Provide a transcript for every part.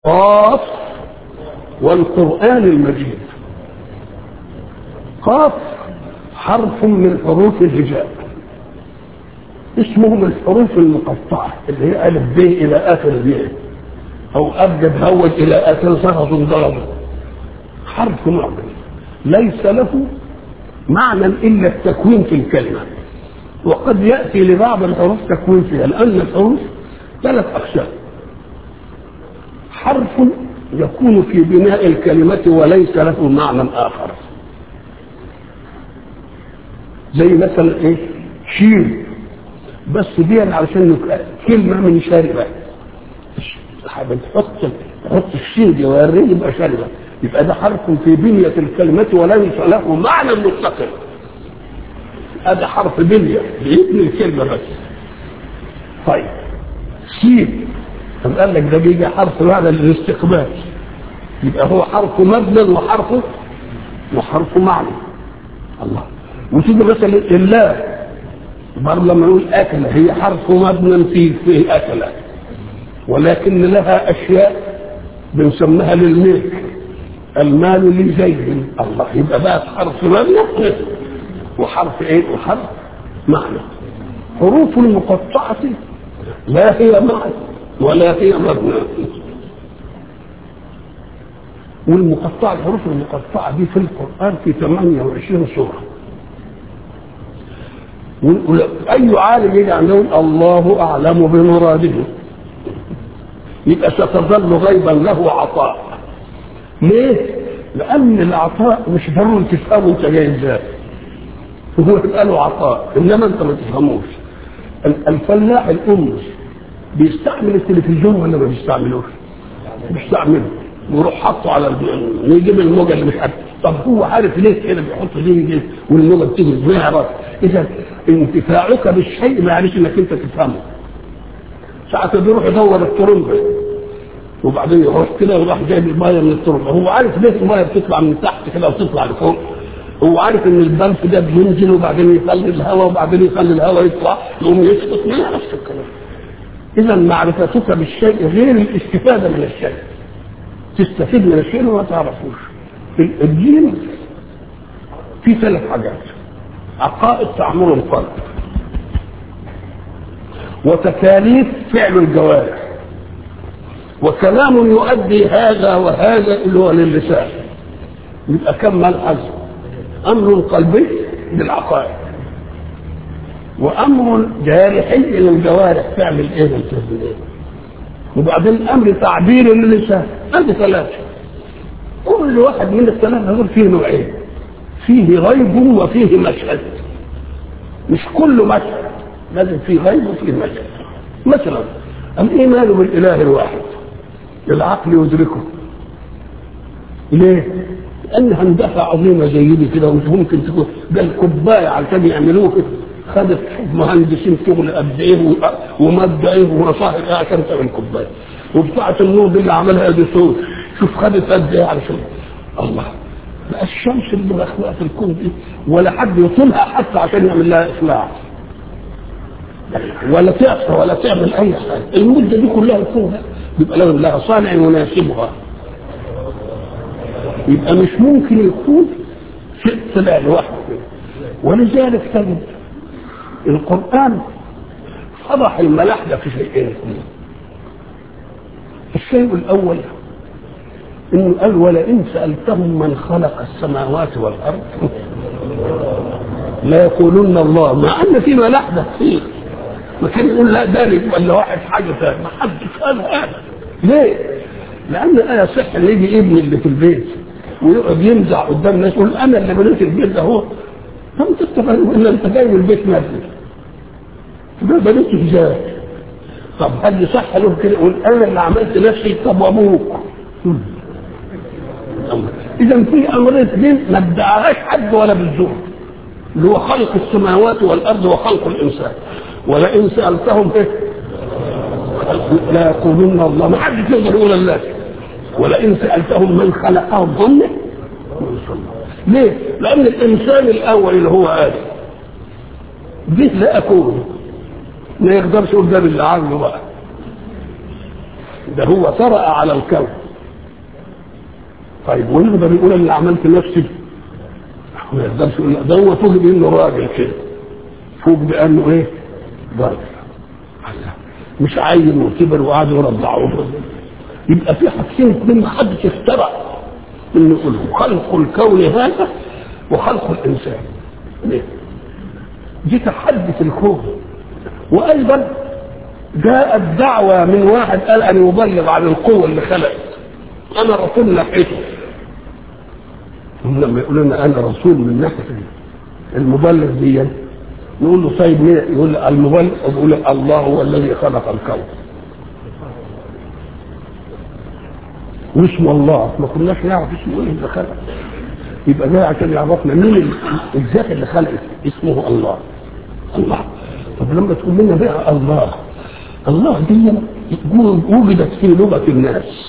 قاف والقرآن المجيد قاف حرف من حروف الهجاء اسمه من الحروف المقطعة اللي هي ألف ب إلى آخر ب أو أبجد هوج إلى آخر صهص ضرب حرف معجم ليس له معنى إلا التكوين في الكلمة وقد يأتي لبعض الحروف تكوين فيها لأن الحروف ثلاث أقسام حرف يكون في بناء الكلمة وليس له معنى آخر زي مثلا ايه شين بس دي علشان كلمة من شاربة بتحط تحط الشين دي والري يبقى شاربة يبقى ده حرف في بنية الكلمة وليس له معنى مستقل هذا حرف بنية بيبني الكلمة بس طيب شين طب قال لك ده بيجي حرف بعد الاستقبال يبقى هو حرف مبنى وحرف وحرف معنى الله وتيجي مثلا الله برضه لما نقول أكلة هي حرف مبنى في في أكلة ولكن لها أشياء بنسميها للملك المال لزيد الله يبقى بقى حرف مبنى وحرف ايه وحرف معنى حروف المقطعة لا هي معنى ولا هي مبنى والمقطعة الحروف المقطعة دي في القرآن في 28 سورة أي عالم يجي عندهم الله أعلم بمراده يبقى ستظل غيبا له عطاء ليه؟ لأن العطاء مش ضروري تفهمه أنت جاي إزاي هو يبقى له عطاء إنما أنت ما تفهموش الفلاح الأم بيستعمل التلفزيون ولا ما بيستعملوش؟ بيستعمله ويروح حاطه على يجيب الموجه اللي مش عارف طب هو عارف ليه كده بيحط دي يجي والموجه بتيجي ما يعرف اذا انتفاعك بالشيء ما يعنيش انك انت تفهمه ساعة بيروح يدور الترمبة وبعدين يروح كده وراح جايب المايه من الترمبة هو عارف ليه المايه بتطلع من تحت كده وتطلع لفوق هو عارف ان البلف ده بينزل وبعدين يخلي الهواء وبعدين يخلي الهواء يطلع يقوم يسقط ما يعرفش الكلام اذا معرفتك بالشيء غير الاستفاده من الشيء تستفيد من الشيء وما تعرفوش الدين في ثلاث حاجات عقائد تعمر القلب وتكاليف فعل الجوارح وكلام يؤدي هذا وهذا اللي هو للسان يبقى كم ملحظ امر قلبي بالعقائد وامر جارحي للجوارح فعل الايه والتسليم وبعدين امر تعبير للسان هذه ثلاثه كل واحد من الثلاثه دول فيه نوعين فيه غيب وفيه مشهد مش كله مشهد لازم فيه غيب وفيه مشهد مثلا الايمان بالاله الواحد العقل يدركه ليه؟ لان هندسه عظيمه زي دي كده ومش ممكن تكون ده الكوبايه علشان يعملوه كده خدت مهندسين شغل قد ايه وماده ايه ومصاهر ايه عشان تعمل كوبايه وبتاعه النور دي اللي عملها اديسون شوف خدت قد ايه علشان الله بقى الشمس اللي مخلوقه في الكون دي ولا حد يطولها حتى عشان يعمل لها اصلاح ولا تعصى ولا تعمل اي حاجه المده دي كلها الكون ده بيبقى لازم لها صانع يناسبها يبقى مش ممكن يكون شيء طلع لوحده ولذلك تجد القرآن فضح الملاحدة في شيئين الشيء الأول إنه قال ولئن سألتهم من خلق السماوات والأرض لا يقولون الله مع أن في ملاحدة كثير ما كان يقول لا ذلك ولا واحد حاجة ثانية ما حدش قال هذا ليه؟ لأن أنا صح اللي يجي ابني اللي في البيت ويقعد يمزع قدام الناس يقول أنا اللي بنيت البيت ده هو طب انت تفهم ان انت جاي من البيت مبني ده بنيته ازاي؟ طب هل يصح له كده يقول انا اللي عملت نفسي طب وابوك اذا في امر اثنين ما ادعاهاش حد ولا بالزور اللي هو خلق السماوات والارض وخلق الانسان ولئن سالتهم ايه لا يقولون الله ما حدش يقدر يقول الله ولئن سالتهم من خلقهم هم ليه؟ لأن الإنسان الأول اللي هو آدم به لا أكون ما يقدرش يقول ده اللي عنه بقى ده هو طرأ على الكون طيب ونقدر يقول اللي عملت نفسي ما يقدرش يقول ده هو فوق بانه راجل كده فوق بانه ايه؟ راجل مش عين وكبر وقعدوا يرضعوه يبقى في حاجتين اثنين ما حدش اخترع انه يقول خلق الكون هذا وخلق الانسان ليه؟ دي تحدث الكون وايضا جاءت دعوة من واحد قال أن يبلغ عن القوة اللي خلقت أنا رسول ناحيته لما يقول لنا أنا رسول من ناحية المبلغ دي نقول له طيب مين يقول المبلغ يقول الله هو الذي خلق الكون واسمه الله ما كناش نعرف اسمه ايه اللي خلق يبقى جاي عشان يعرفنا مين الذات اللي خلقت اسمه الله الله طب لما تقول لنا بقى الله الله دي وجدت في لغة الناس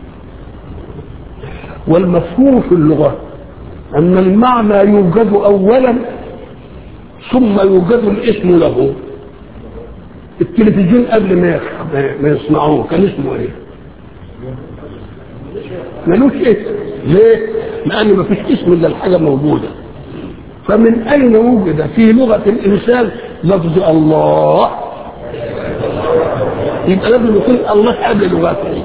والمفهوم في اللغة أن المعنى يوجد أولا ثم يوجد الاسم له التلفزيون قبل ما ما يصنعوه كان اسمه ايه؟ ملوش اسم ليه؟ لأن ما فيش اسم إلا الحاجة موجودة فمن أين وجد في لغة الإنسان لفظ الله يبقى لازم يكون الله قبل لغته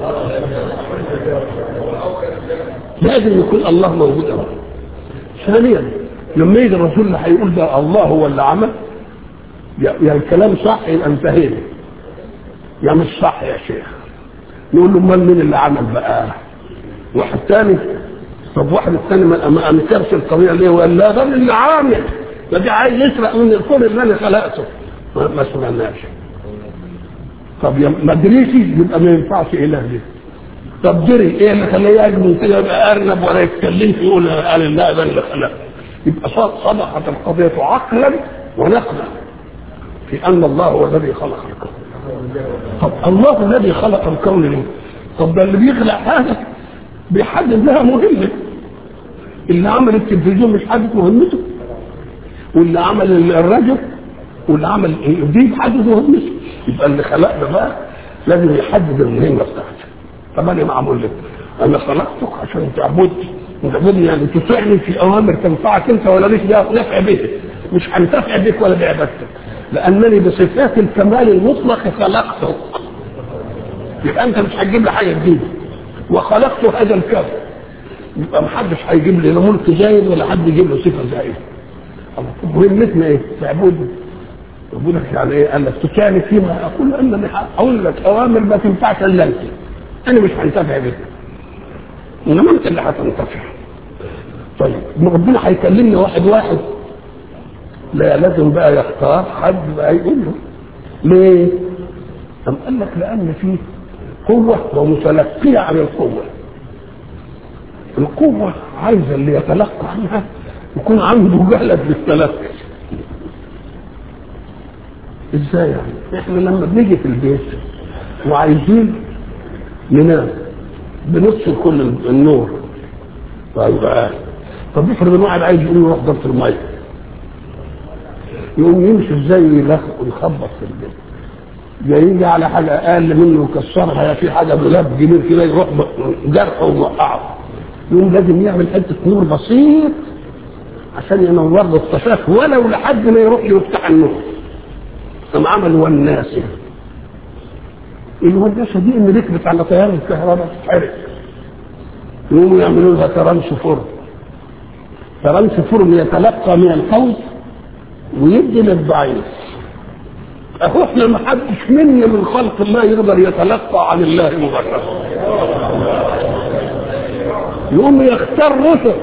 لازم يكون الله موجود أولا ثانيا لما يجي الرسول اللي هيقول ده الله هو اللي عمل يا يعني الكلام صح يبقى انتهينا يا مش صح يا شيخ نقول له امال مين اللي عمل بقى واحد ثاني طب واحد الثاني ما انكرش القضيه ليه وقال لا ده اللي عامل ده دي عايز يسرق من الكون اللي انا خلقته ما, ما سمعناش طب يا ما دريش يبقى ما ينفعش اله دي طب دري ايه اللي خليه يجمل كده يبقى ارنب ولا يتكلمش يقول قال لا ده اللي خلق يبقى صدقت القضيه عقلا ونقلا في ان الله هو الذي خلق الكون طب الله الذي خلق الكون ليه؟ طب ده اللي بيخلق حاجه بيحدد لها مهمه اللي عمل التلفزيون مش حدد مهمته واللي عمل الرجل واللي عمل دي بيحدد مهمته يبقى اللي خلقنا بقى لازم يحدد المهمه بتاعته طب انا معمول لك انا خلقتك عشان تعبدني تعبدني يعني تطيعني في اوامر تنفعك انت ولا ليش نفع بك مش هنتفع بك ولا بعبادتك لانني بصفات الكمال المطلق خلقتك يبقى انت مش هتجيب لي حاجه جديده وخلقت هذا الكون يبقى محدش هيجيب لي لا ملك زايد ولا حد يجيب له صفه زايده مهمتنا ايه؟ تعبدني يقول لك يعني ايه؟ قال لك تكاني فيما اقول انني اقول لك اوامر ما تنفعش الا انت انا مش هنتفع بك انما انت اللي هتنتفع طيب ربنا هيكلمني واحد واحد لا لازم بقى يختار حد بقى يقول له ليه؟ أم قال لك لأن فيه قوة ومتلقية عن القوة القوة عايزة اللي يتلقى عنها يكون عنده جهلة بالتلقي ازاي يعني؟ احنا لما بنيجي في البيت وعايزين ننام بنفصل كل النور طيب طب افرض ان واحد عايز يقوم يروح ضبط الميه يقوم يمشي ازاي ويخبط في البيت يا يجي على حاجه اقل منه يكسرها يا في حاجه دولاب كبير كده يروح جرحه وموقعه يقوم لازم يعمل حته نور بسيط عشان ينور له الطشاش ولو لحد ما يروح يفتح النور قام عمل والناس الهندسه دي ان ركبت على تيار الكهرباء تتحرق يقوموا يعملوا لها ترانسفورم ترانسفورم يتلقى من القوي ويدي للضعيف اهو احنا ما حدش منا من خلق الله يقدر يتلقى عن الله مباشره يقوم يختار رسل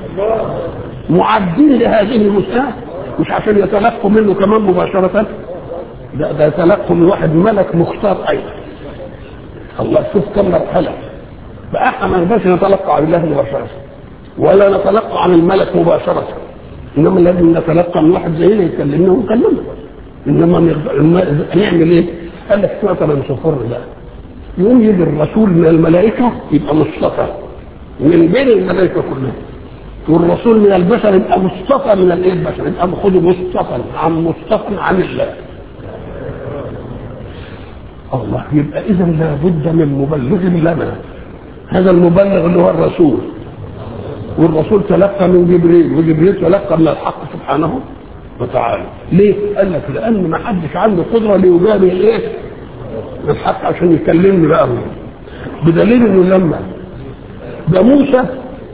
معدين لهذه المساءة مش عشان يتلقوا منه كمان مباشرة ده ده يتلقوا من واحد ملك مختار أيضا الله شوف كم مرحلة فاحنا ما نقدرش نتلقى عن الله مباشرة ولا نتلقى عن الملك مباشرة انما لازم نتلقى من واحد زينا يكلمنا ونكلمه انما نعمل ايه؟ قال لك مثلا صفر بقى يقوم يجي الرسول من الملائكه يبقى مصطفى من بين الملائكه كلها والرسول من البشر يبقى مصطفى من الايه البشر يبقى خذوا مصطفى عن مصطفى عن الله الله يبقى اذا لابد من مبلغ لنا هذا المبلغ اللي هو الرسول والرسول تلقى من جبريل وجبريل تلقى من الحق سبحانه وتعالى ليه؟ قال لك لان ما حدش عنده قدره ليجابه الايه؟ الحق عشان يكلمني بقى هو بدليل انه لما ده موسى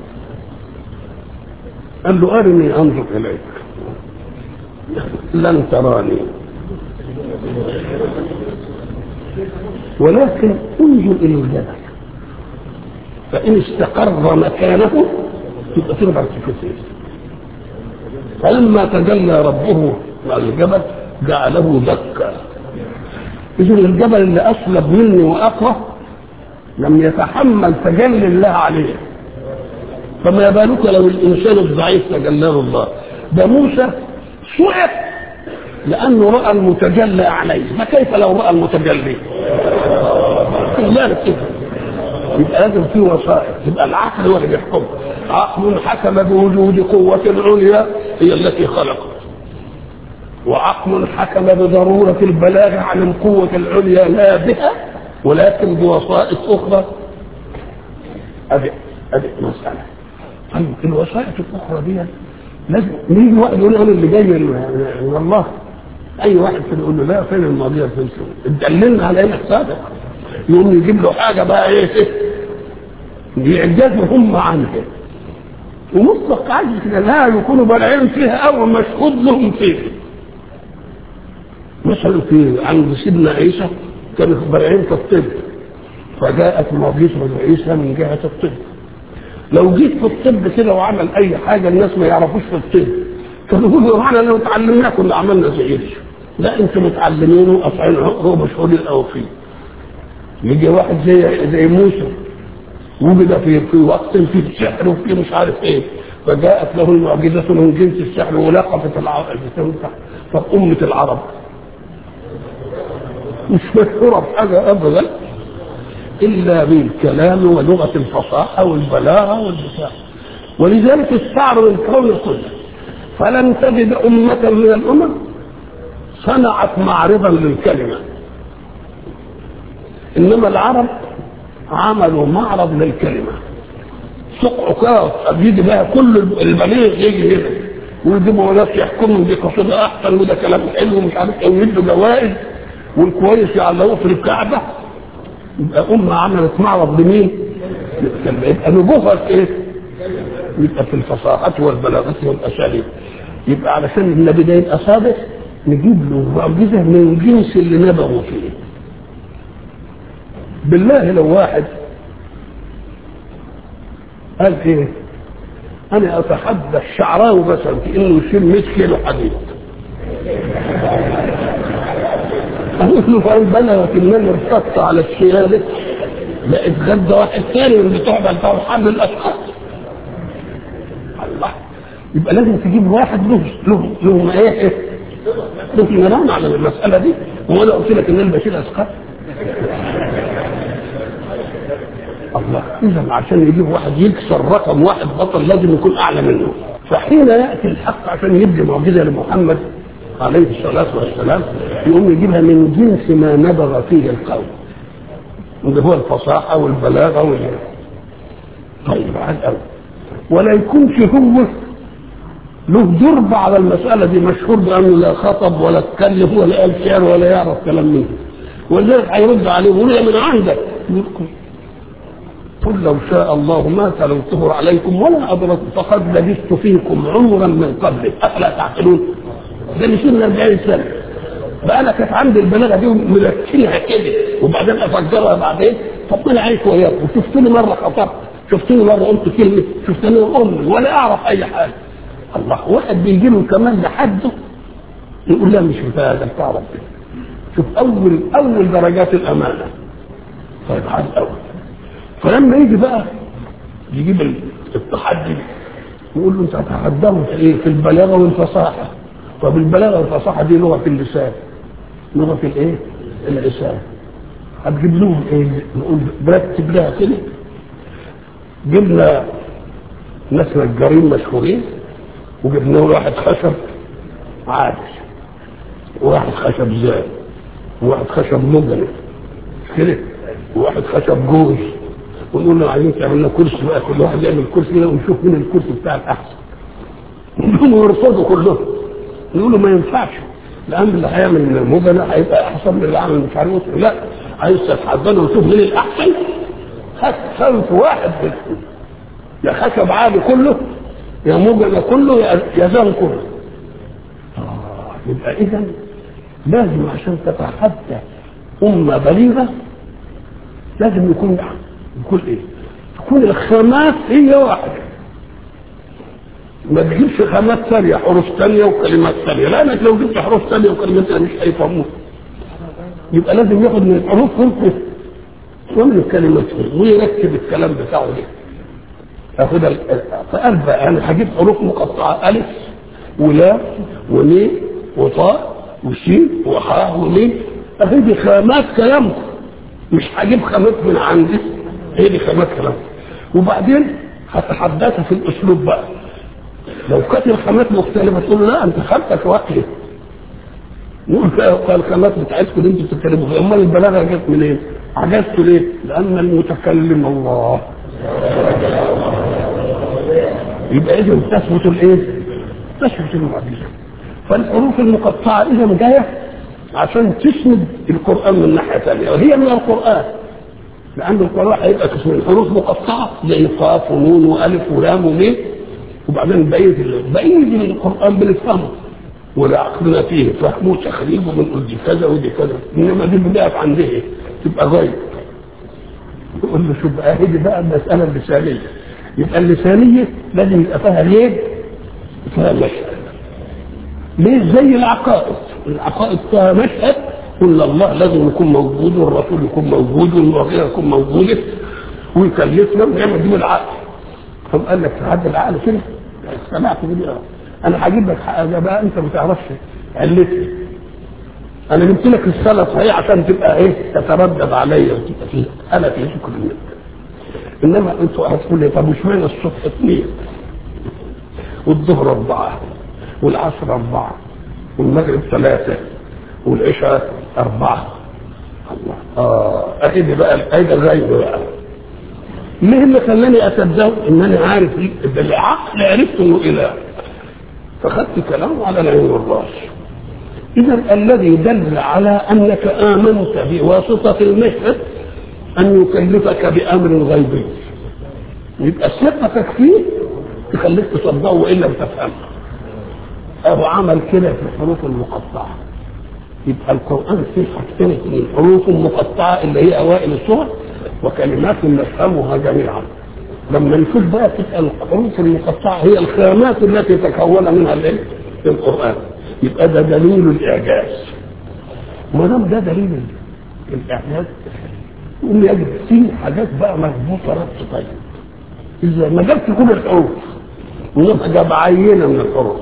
قال له ارني انظر اليك لن تراني ولكن انظر الى الجبل فان استقر مكانه تبقى تقدر تشوفه فلما تجلى ربه على الجبل جعله دكا اذا الجبل اللي اصلب مني واقوى لم يتحمل تجلي الله عليه فما بالك لو الانسان الضعيف تجلاه الله ده موسى صعق لانه راى المتجلى عليه فكيف لو راى المتجلي ذلك كده يبقى لازم في وسائط يبقى العقل هو اللي بيحكم عقل حكم بوجود قوة عليا هي التي خلقت وعقل حكم بضرورة البلاغ عن القوة العليا لا بها ولكن بوسائط أخرى أدي أدي مسألة طيب الوسائط الأخرى دي لازم نيجي واحد يقول انا اللي جاي من من الله اي واحد كده يقول له لا فين المواضيع فين دللنا على انك صادق يقوم يجيب له حاجه بقى ايه يعجزوا هم عنها ومطلق عجز كده لا يكونوا بالعين فيها او مشهود لهم فيه مثلا في عند سيدنا عيسى كانوا بالعين في الطب فجاءت معجزه عيسى من جهه الطب لو جيت في الطب كده وعمل اي حاجه الناس ما يعرفوش في الطب كانوا يقولوا احنا لو اتعلمناه كنا عملنا زي لا انتم متعلمين وقاطعين هو مشهور او فيه يجي واحد زي زي موسى وجد في في وقت فيه سحر وفيه مش عارف ايه فجاءت له المعجزة من جنس السحر ولقفت العرب فأمة العرب مش مشهورة بحاجة أبدا إلا بالكلام ولغة الفصاحة والبلاغة والبتاع ولذلك استعرض الكون كله فلن تجد أمة من الأمم صنعت معرضا للكلمة إنما العرب عملوا معرض للكلمة سقعوا كده بيجي بقى كل البليغ يجي هنا ويجيبوا ناس يحكموا دي قصيدة أحسن وده كلام حلو ومش عارف إيه ويدوا جوائز والكويس يعلقوه في الكعبة يبقى أمة عملت معرض لمين؟ يبقى نبوغها في إيه؟ يبقى في الفصاحة والبلاغة والأساليب يبقى علشان النبي ده يبقى صادق نجيب له معجزة من جنس اللي نبغوا فيه بالله لو واحد قال ايه انا اتحدى الشعراوي مثلا في انه يشيل 100 كيلو حديد اقول له فان بلغت المال ارتدت على الشياله بقت غدا واحد ثاني من بتوع بتاع حمل الاشخاص الله يبقى لازم تجيب واحد له له له ايه له نران على المساله دي هو انا قلت لك ان انا بشيل اثقال الله اذا عشان يجيب واحد يكسر رقم واحد بطل لازم يكون اعلى منه فحين ياتي الحق عشان يدي معجزه لمحمد عليه الصلاه والسلام يقوم يجيبها من جنس ما نبغ فيه القوم اللي هو الفصاحه والبلاغه وال طيب على الأول ولا يكونش هو له درب على المسألة دي مشهور بأنه لا خطب ولا اتكلم ولا قال شعر ولا يعرف كلام منه ولذلك هيرد عليه ويقول من عندك قل لو شاء الله ما تلوته عليكم ولا أدركت فقد لبثت فيكم عمرا من قبله أفلا تعقلون ده مش من 40 سنة بقى أنا كانت عندي البلاغة دي ملكنها كده وبعدين أفجرها بعدين طب ما أنا عايش وياكم شفتني مرة خطبت شفتني مرة قلت كلمة شفتني أمي ولا أعرف أي حاجة الله واحد بيجي له كمان لحده يقول لا مش بتاع ده بتاع ربنا شوف أول أول درجات الأمانة طيب هذا الأول فلما يجي بقى يجيب التحدي يقول له انت هتحدهم في ايه؟ في البلاغه والفصاحه. طب البلاغه والفصاحه دي لغه اللسان. لغه الايه؟ اللسان. هتجيب لهم ايه؟ نقول برتب لها كده. جبنا ناس نجارين مشهورين وجبنا له واحد خشب عادي وواحد خشب زاد وواحد خشب مجرد كده وواحد خشب جوز ونقول له عايزين تعمل لنا كرسي بقى كل واحد يعمل كرسي كده ونشوف مين الكرسي بتاع الاحسن هم يرفضوا كلهم يقولوا ما ينفعش لان اللي هيعمل مبنى هيبقى احسن من اللي عامل مش عارف إيه. لا عايز تتحضنوا وتشوف مين الاحسن هات صنف واحد بس يا خشب عادي كله يا مبنى كله يا يا زان كله آه، يبقى اذا لازم عشان تتحدى امه بليغه لازم يكون يكون ايه؟ تكون الخامات هي واحده ما تجيبش خامات ثانيه حروف ثانيه وكلمات ثانيه لانك لو جبت حروف ثانيه وكلمات ثانيه مش هيفهموك يبقى لازم ياخد من الحروف كلها ومن الكلمات ويركب الكلام بتاعه ده اخد فقال بقى انا هجيب حروف مقطعه الف ولام وميم وطاء وشين وحاء وميم اهي دي خامات كلامكم مش هجيب خامات من عندي هي دي خامات كلامكم وبعدين هتحدثها في الاسلوب بقى لو كانت الخامات مختلفه تقول له لا انت خامتك واحده نقول بقى الخامات بتاعتكم اللي انتوا بتتكلموا فيها امال البلاغه جت منين؟ عجزتوا ليه؟ لان المتكلم الله يبقى اذا تثبت الايه؟ تثبت المعجزه فالحروف المقطعه اذا جايه عشان تسند القران من ناحيه ثانيه وهي من القران لان القران هيبقى قسمين حروف مقطعه زي قاف ونون والف ولام وميم وبعدين بقيه بقيه القران بنفهمه والعقلنا فيه فهمه تخريب وبنقول دي كذا ودي كذا انما دي بدات عن ايه؟ تبقى غير يقول له شوف بقى دي بقى المساله اللسانيه يبقى اللسانيه لازم يبقى فيها ليه؟ فيها مشهد ليه زي العقائد العقائد فيها مشهد قلنا الله لازم يكون موجود والرسول يكون موجود والمغيره يكون موجوده ويكلفنا ونعمل دي بالعقل طب قال لك تعدي العقل كده سمعت دي انا هجيب لك حاجه بقى انت ما تعرفش علتي انا جبت لك الصلاه صحيح عشان تبقى ايه تتردد عليا وتبقى فيه انا في شكر منك انما انتوا هتقول لي طب وش معنى الصبح اثنين والظهر اربعه والعصر اربعه والمغرب ثلاثه والعشاء اربعه الله اه اهدي بقى الايدي الغيب بقى ليه اللي خلاني اصدقه ان انا عارف بالعقل عرفت انه اله فخدت كلامه على العين والراس اذا الذي دل على انك امنت بواسطه المشهد ان يكلفك بامر غيبي يبقى ثقتك فيه تخليك تصدقه وان لم تفهمه ابو عمل كده في الحروف المقطعه يبقى القران فيه حاجتين اثنين حروف مقطعه اللي هي اوائل السور وكلمات نفهمها جميعا لما نشوف بقى تبقى الحروف المقطعه هي الخامات التي تكون منها الايه؟ القران يبقى ده دليل الاعجاز ما دام ده دليل الاعجاز يقوم يجب في حاجات بقى مظبوطه ربط طيب اذا ما جابش كل الحروف ونبقى جاب عينه من الحروف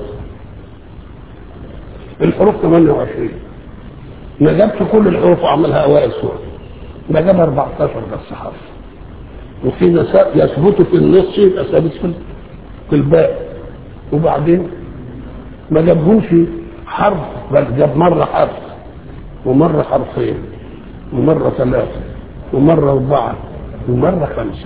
الحروف 28 ما جابش كل الحروف وعملها اوائل سوره ما جاب 14 بس حرف وفي نساء يثبت في النص يبقى ثابت في في الباقي وبعدين ما جابهمش حرف بل جاب مره حرف ومره حرفين ومره ثلاثه ومره اربعه ومره خمسه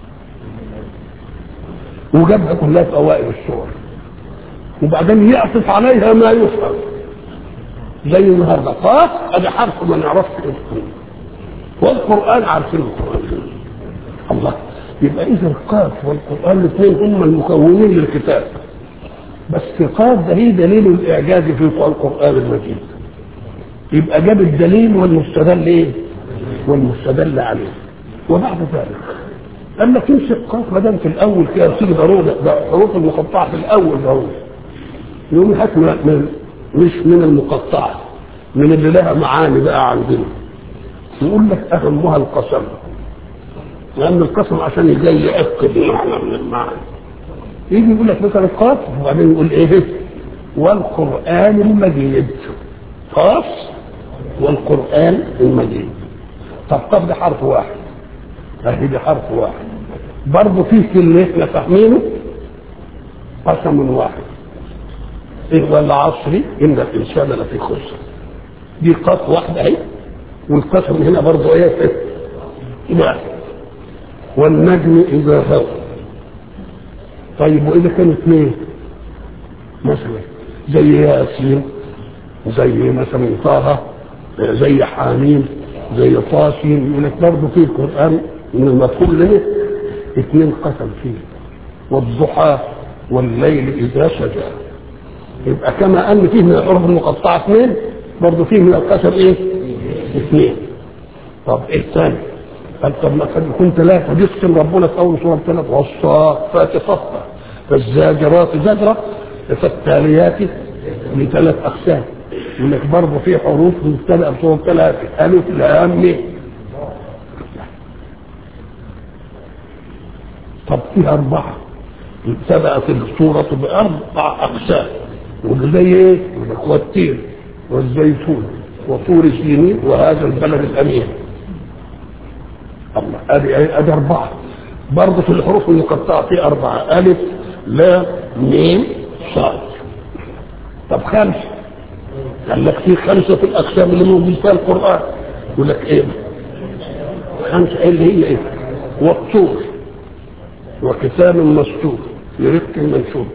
وجابها كلها في اوائل السور وبعدين يعطف عليها ما يفهم زي النهارده قاف ادي حرف ما نعرفش اسمه والقران عارفين القران الله يبقى اذا القاف والقران الاثنين هم المكونين للكتاب بس قاف ده هي دليل الاعجاز في القران المجيد يبقى جاب الدليل والمستدل ايه؟ والمستدل عليه وبعد ذلك قال لك امسك قاف ما دام في الاول كده تيجي ضروره ده حروف المقطعه في الاول ضروره يقوم هات من مش من المقطعه من اللي لها معاني بقى عندنا يقول لك اهمها القسم لان القسم عشان يجي ياكد معنى من المعاني يجي يقول لك مثلا قاف وبعدين يقول ايه والقران المجيد قاف والقران المجيد طب قاف ده حرف واحد اهي دي حرف واحد برضه في كلمه احنا فاهمينه قسم واحد ايه والعصر ان الانسان لفي خسر دي قاف واحده اهي والقسم هنا برضه ايه واحد والنجم اذا هوى طيب واذا كانوا اثنين مثلا زي ياسين زي مثلا طه زي حاميم زي طاسين يقول لك برضه في القران من المفهوم له اثنين قسم فيه والضحى والليل اذا سجى يبقى كما ان فيه من الحروف المقطعه اثنين برضه فيه من القسم ايه؟ اثنين طب ايه الثاني؟ قال طب ما قد يكون ثلاثه بيقسم ربنا في اول سوره ثلاث والصافات صفا فالزاجرات زجره فالتاليات من ثلاث اقسام يقول لك برضه في حروف مبتدا بصوره ثلاثه الف لام ميم طب في اربعه ابتدات الصوره باربع اقسام وزي ايه؟ والتين والزيتون وطور سينين وهذا البلد الامين الله ادي ادي اربعه برضه في الحروف المقطعه في اربعه الف لام ميم صاد طب خمسه قال لك في خمسه في الاقسام اللي موجود فيها القران يقول لك ايه خمسه ايه اللي هي ايه والطور وكتاب مسطور في رفق منشور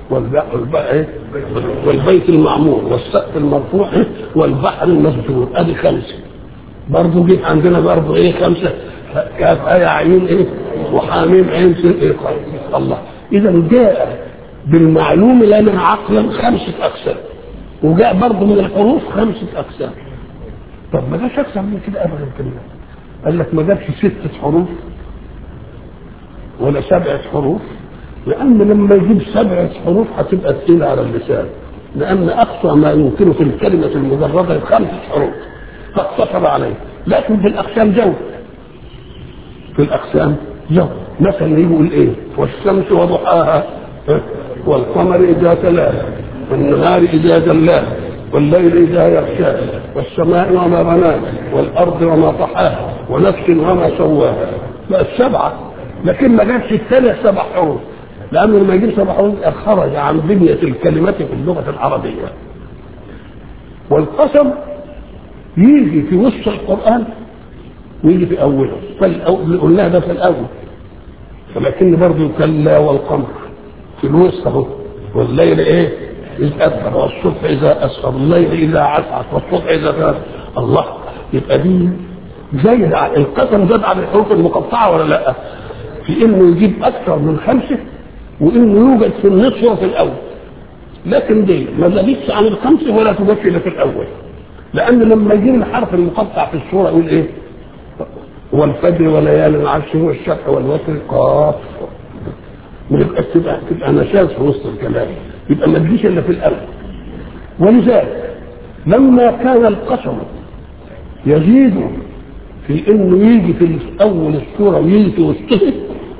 والبيت المعمور والسقف المرفوع والبحر المسجور ادي خمسه برضه جيت عندنا برضه ايه خمسه كاف ايه عين ايه وحاميم عين ايه الله اذا جاء بالمعلوم لنا عقلا خمسه اقسام وجاء برضه من الحروف خمسه اقسام طب ما جاش اكثر من كده ابدا كده قال لك ما جابش سته حروف ولا سبعه حروف لأن لما يجيب سبعة حروف هتبقى تقيلة على اللسان لأن أقصى ما يمكن في الكلمة المجردة خمسة حروف فاقتصر عليه لكن في الأقسام جو في الأقسام جو مثلا يقول إيه والشمس وضحاها والقمر إذا تلاها والنهار إذا جلاها والليل إذا يغشاها والسماء وما بناها والأرض وما طحاها ونفس وما سواها بقت سبعة لكن ما جابش الثانية سبع حروف لأنه لما يجيب سبع حروف خرج عن بنية الكلمات في اللغة العربية والقسم يجي في وسط القرآن ويجي في أوله فالأول قلنا ده في الأول ولكن برضه كلا والقمر في الوسط أهو والليل إيه؟ إذ أدبر والصبح إذا أسفر الليل إذا عسعس والصبح إذا كان الله يبقى دي زي القسم زاد على الحروف المقطعة ولا لأ؟ في إنه يجيب أكثر من خمسة وانه يوجد في النصف وفي الاول لكن دي ما زادتش عن الخمسه ولا توجدش الا في الاول لان لما يجي الحرف المقطع في الصوره يقول ايه والفجر وليال العرش والشفع والوتر قاف ويبقى تبقى تبقى نشاز في وسط الكلام يبقى ما تجيش الا في الاول ولذلك لما كان القسم يزيد في انه يجي في اول السوره ويجي في وسطها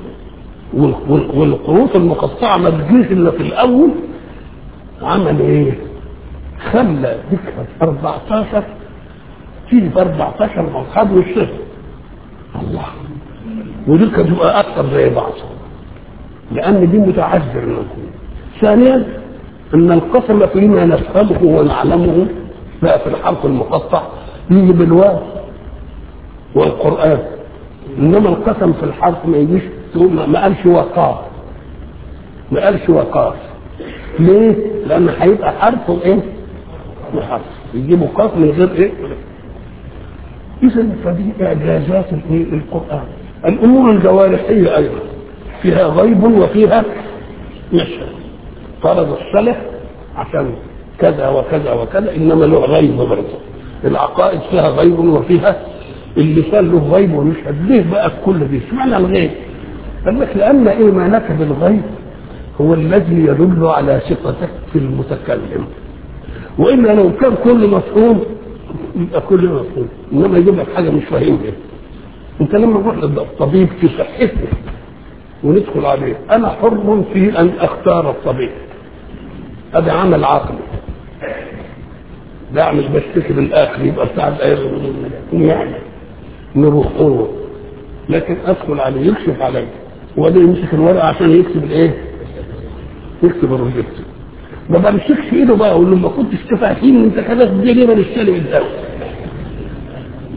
والحروف المقطعة ما تجيش إلا في الأول عمل إيه؟ خلى ذكر 14 تيجي في 14 مصحف والصفر الله ودي كانت تبقى أكثر زي بعض لأن دي متعذر منكم ثانيا أن القسم فيما نفهمه ونعلمه بقى في الحرف المقطع يجي بالواو والقرآن إنما القسم في الحرف ما يجيش تقول ما قالش وقاف ما قالش وقاف ليه؟ لأن هيبقى حرف وإيه؟ وحرف يجيبوا قاف من غير إيه؟ إذا فدي إعجازات الإيه؟ القرآن الأمور الجوارحية أيضا فيها غيب وفيها نشر فرض الصلح عشان كذا وكذا وكذا إنما له غيب برضه العقائد فيها غيب وفيها اللسان له غيب ويشهد ليه بقى كل دي اشمعنى الغيب؟ قال لك لأن إيمانك بالغيب هو الذي يدل على ثقتك في المتكلم وإلا لو كان كل مفهوم يبقى كل مفهوم إنما يجيب لك حاجة مش فاهمها أنت لما نروح للطبيب في صحتنا وندخل عليه أنا حر في أن أختار الطبيب هذا عمل عقلي لا مش بشتكي بالاخر يبقى بتاع يعني نروح نروح لكن ادخل عليه يكشف علي وبعدين يمسك الورقه عشان يكتب الايه؟ يكتب الروجيت ما بمسكش ايده بقى اقول له ما كنتش تفاهمني انت كذا دي ليه ما نشتري الدواء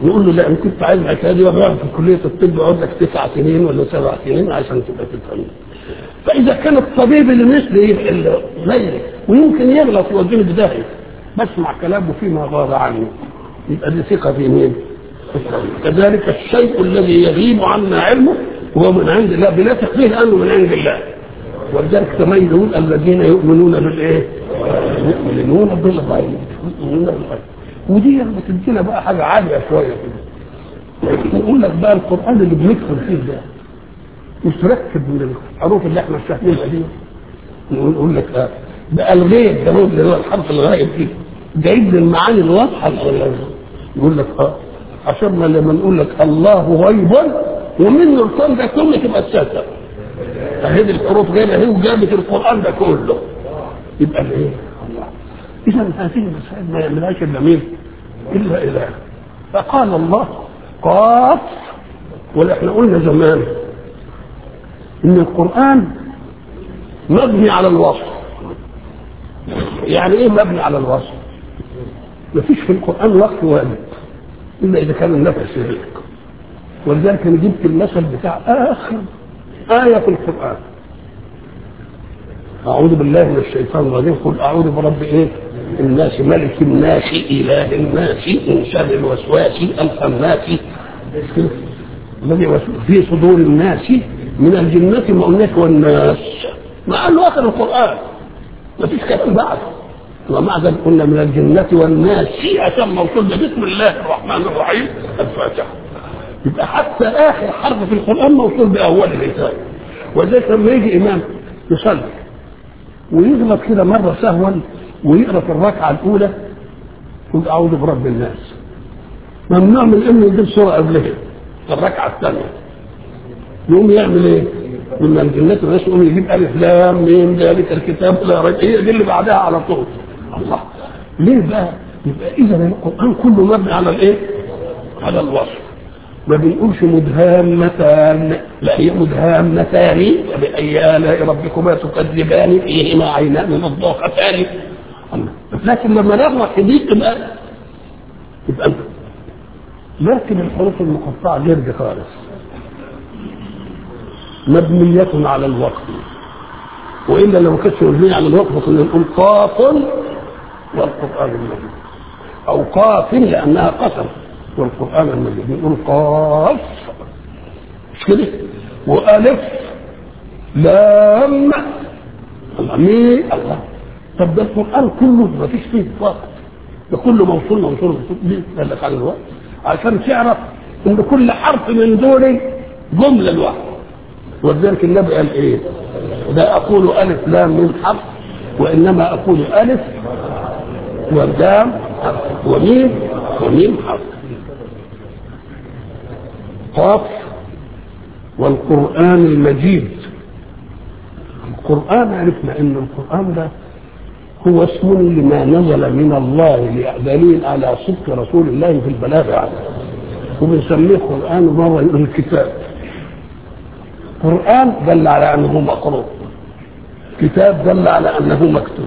نقول له لا ان كنت عايز الحكايه دي بقى في كليه الطب اقعد لك تسع سنين ولا سبع سنين عشان تبقى تفهم فاذا كان الطبيب اللي مثلي اللي زيك ويمكن يغلط يوديني بداهيه بسمع كلامه فيما غاب عني يبقى دي ثقه في مين؟ كذلك الشيء الذي يغيب عنا علمه هو من عند الله بنثق فيه لانه من عند الله ولذلك تميزون الذين يؤمنون بالايه؟ يؤمنون بالغيب يؤمنون بالغيب ودي بتدينا بقى حاجه عاليه شويه كده نقول لك بقى القران اللي بندخل فيه ده مش مركب من الحروف اللي احنا فاهمينها دي نقول لك اه بقى الغيب ده هو اللي هو الحرف الغائب دي جايب لي المعاني الواضحه يقول لك اه عشان لما نقول لك الله غيب ومنه الكون ده كله تبقى تساتر اهي الحروف جايبه اهي وجابت القران ده كله يبقى الايه؟ الله اذا هذه المسائل ما يعملهاش الا مين؟ الا اله فقال الله قاف ولا احنا قلنا زمان ان القران مبني على الوصف يعني ايه مبني على الوصف مفيش في القران وصف واجب الا اذا كان النفس يليق ولذلك انا جبت المثل بتاع اخر ايه في القران اعوذ بالله من الشيطان الرجيم قل اعوذ برب ايه الناس ملك الناس اله الناس من شر الوسواس الخناس الذي يوسوس في صدور الناس من الجنة ما قلناش والناس ما قال له اخر القران ما فيش كلام بعد ومع ذلك قلنا من الجنة والناس عشان موصول بسم الله الرحمن الرحيم الفاتحة يبقى حتى آخر حرف في القرآن موصول بأول الإنسان ولذلك لما يجي إمام يصلي ويغلط كده مرة سهوا ويقرأ في الركعة الأولى يقول أعوذ برب الناس ممنوع من إنه يجيب سورة قبلها في الركعة الثانية يقوم يعمل إيه؟ من الجنة والناس يقوم يجيب ألف لام ميم ذلك الكتاب لا ريب هي دي اللي بعدها على طول الله ليه بقى؟ يبقى إذا القرآن كله مبني على الإيه؟ على الوصف ما بنقولش مدهامتان لا هي مدهامتان فبأي آلاء ربكما تكذبان فيهما عينان نضاختان لكن لما نغلط دي تبقى يبقى لكن الحروف المقطعة غير دي خالص مبنية على الوقف وإلا لو كانت مبنية على الوقف كنا نقول قاف والقرآن المجيد أو قاف لأنها قسم والقرآن المجيد نقول قاف مش كده وألف لام الله مين الله طب ده القرآن كله ما فيش فيه وقت ده كله موصول موصول موصول ليه؟ قال لك على الوقت عشان تعرف ان كل حرف من دول جملة لوحده ولذلك النبي قال ايه؟ لا اقول الف لام من حرف وانما اقول الف واللام حرف وميم وميم حرف قاف والقرآن المجيد القرآن عرفنا ان القرآن ده هو اسم لما نزل من الله دليل على صدق رسول الله في البلاغ عنه وبنسميه قرآن مرة يقول الكتاب قرآن دل على أنه مقروء كتاب دل على أنه مكتوب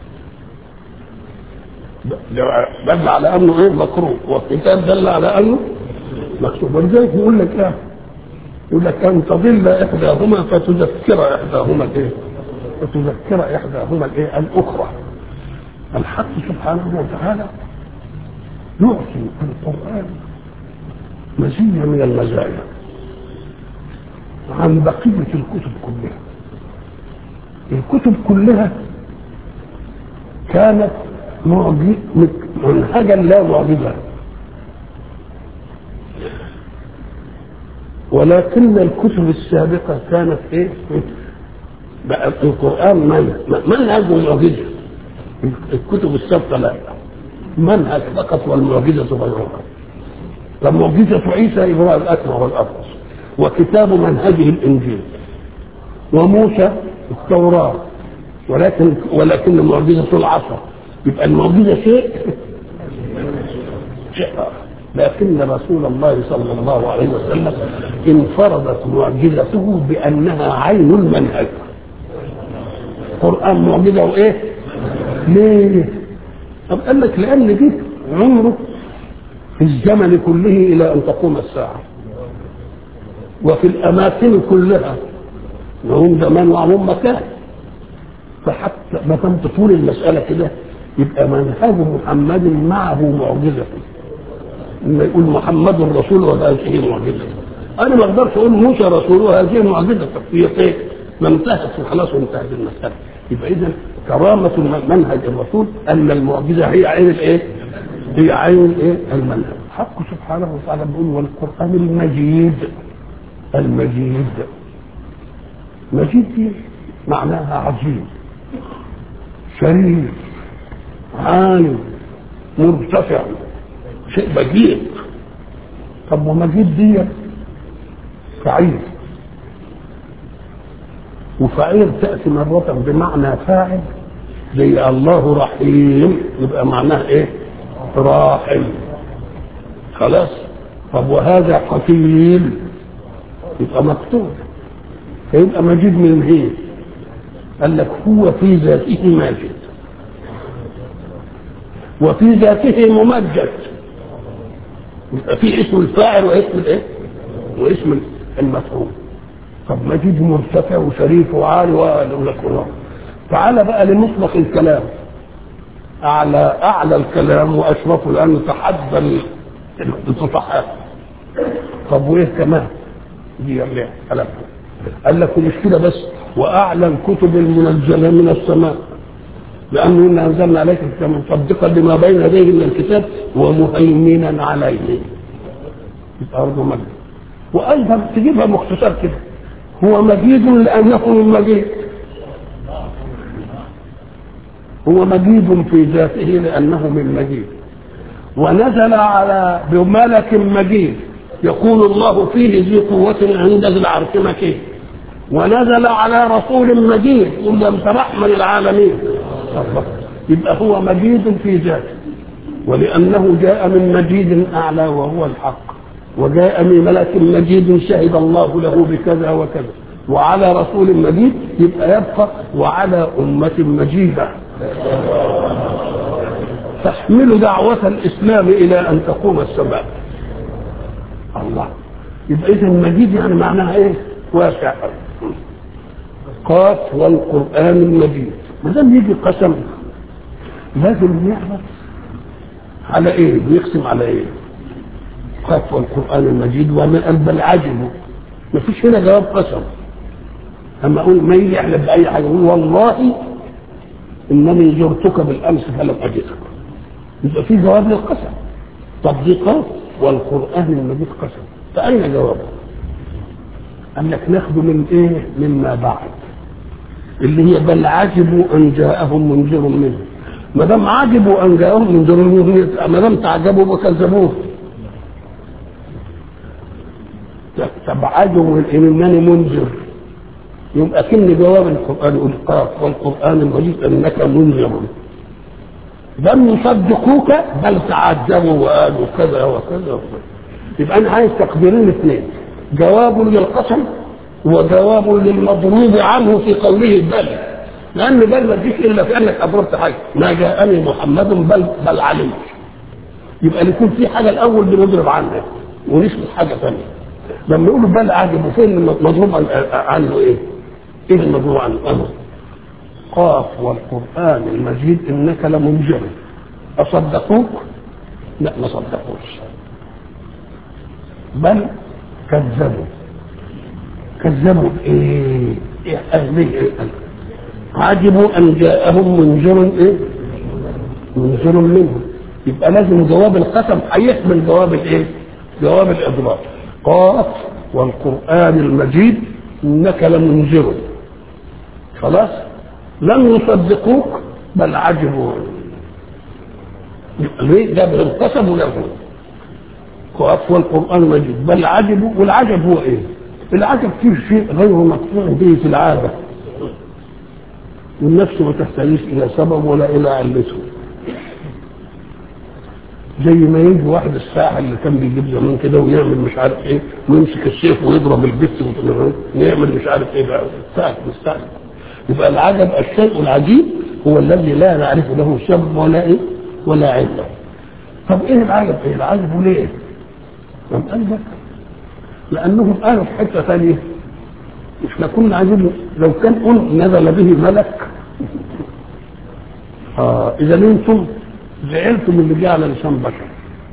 دل على أنه إيه مقروء والكتاب دل على أنه مكتوب ولذلك يقول لك إيه يقول لك أن تضل إحداهما فتذكر إحداهما الإيه فتذكر إحداهما الإيه الأخرى الحق سبحانه وتعالى يعطي القرآن مزية من المزايا عن بقية الكتب كلها الكتب كلها كانت منهجا لا معجزة ولكن الكتب السابقة كانت ايه بقى القرآن منهج منهج ومعجزة الكتب السابقة لا منهج فقط والمعجزة غيرها فمعجزة عيسى إبراهيم الأكبر والأبرص وكتاب منهجه الإنجيل وموسى التوراة ولكن ولكن معجزة العصر يبقى المعجزة شيء شيء آخر لكن رسول الله صلى الله عليه وسلم انفردت معجزته بأنها عين المنهج القرآن معجزة وإيه؟ ليه؟ طب قال لك لأن دي عمره في الزمن كله الى ان تقوم الساعه وفي الاماكن كلها لهم زمان وعمهم مكان فحتى ما دام تطول المساله كده يبقى منهج محمد معه معجزه لما يقول محمد رسول وهذه معجزه انا ما اقدرش اقول موسى رسول وهذه معجزه هي ايه؟ ما انتهت وخلاص وانتهت المساله يبقى اذا كرامه منهج الرسول ان المعجزه هي عين الايه؟ هي عين الايه؟ المنهج حق سبحانه وتعالى بيقول والقران المجيد المجيد مجيد دي معناها عظيم شريف عالي مرتفع شيء مجيد طب ومجيد دي فعيل وفعيل تأتي مرة بمعنى فاعل زي الله رحيم يبقى معناها ايه راحم خلاص طب وهذا قتيل يبقى مقتول فيبقى مجيد من ايه قال لك هو في ذاته ماجد وفي ذاته ممجد يبقى في اسم الفاعل واسم الايه واسم المفعول طب مجيد مرتفع وشريف وعالي وذكره تعال بقى لمطلق الكلام اعلى اعلى الكلام واشرفه لانه تحدى الفصحاء طب وايه كمان دي اللي كلام قال لك مش كده بس واعلى الكتب المنزله من السماء لانه انا انزلنا عليك الكتاب مصدقا لما بين يديه من الكتاب ومهيمنا عليه يبقى برضه مجد وايضا تجيبها مختصر كده هو مجيد لانه من مجيد هو مجيد في ذاته لانه من مجيد ونزل على بملك مجيد يقول الله فيه ذي قوة عند ذي العرش مكين ونزل على رسول مجيد قل لم رحمة للعالمين يبقى هو مجيد في ذاته ولأنه جاء من مجيد أعلى وهو الحق وجاء من ملك مجيد شهد الله له بكذا وكذا وعلى رسول مجيد يبقى يبقى وعلى أمة مجيدة تحمل دعوة الإسلام إلى أن تقوم السماء الله يبقى إذا مجيد يعني معناها إيه؟ واسع قاف والقرآن المجيد ما دام يجي قسم لازم يعرف على ايه بيقسم على ايه قاف والقرآن المجيد وما بل عجبوا ما فيش هنا جواب قسم اما اقول ما يجي يحلف باي حاجه يقول والله انني زرتك بالامس فلم اجدك يبقى في جواب للقسم طب دي قاف والقرآن المجيد قسم فأين جوابه؟ قال لك ناخده من ايه؟ مما بعد اللي هي بل عجبوا ان جاءهم منذر منه ما دام عجبوا ان جاءهم منذر منه ما دام تعجبوا وكذبوه طب عجبوا انني منذر يبقى كن جواب القران يقول قاف والقران المجيد انك منذر لم يصدقوك بل تعجبوا وقالوا كذا وكذا وكذا يبقى انا عايز تقديرين اثنين جواب للقسم وجواب للمضروب عنه في قوله بل لان بل ما تجيش الا في انك ابرزت حاجه ما جاءني محمد بل بل علمت يبقى يكون في حاجه الاول بنضرب عنها ونثبت حاجه ثانيه لما يقولوا بل عجب وفين المضروب عنه ايه؟ ايه المضروب عنه؟ أنا. قاف والقران المجيد انك لمنذر اصدقوك؟ لا ما صدقوش بل كذبوا كذبوا بايه؟ إيه اهله إيه عجبوا ان جاءهم منذر ايه؟ منذر منهم يبقى لازم جواب القسم هيحمل جواب الايه؟ جواب الاضراب قاف والقران المجيد انك لمنذر خلاص لم يصدقوك بل عجبوا ليه جاب القسم ولا قاف والقران المجيد بل عجبوا والعجب هو ايه؟ العجب فيه شيء غير مقطوع به في العاده والنفس ما تحتاجش الى سبب ولا الى علته زي ما يجي واحد الساحل اللي كان بيجيب زمان كده ويعمل مش عارف ايه ويمسك السيف ويضرب البت ويعمل مش عارف ايه بقى سهل مستعجل يبقى العجب الشيء العجيب هو الذي لا نعرف له سبب ولا ايه ولا عله طب ايه العجب ايه العجب ليه طب قال لك لانهم قالوا في حته ثانيه احنا كنا عايزين لو كان قل نزل به ملك اه اذا انتم زعلتم اللي جه على لسان بشر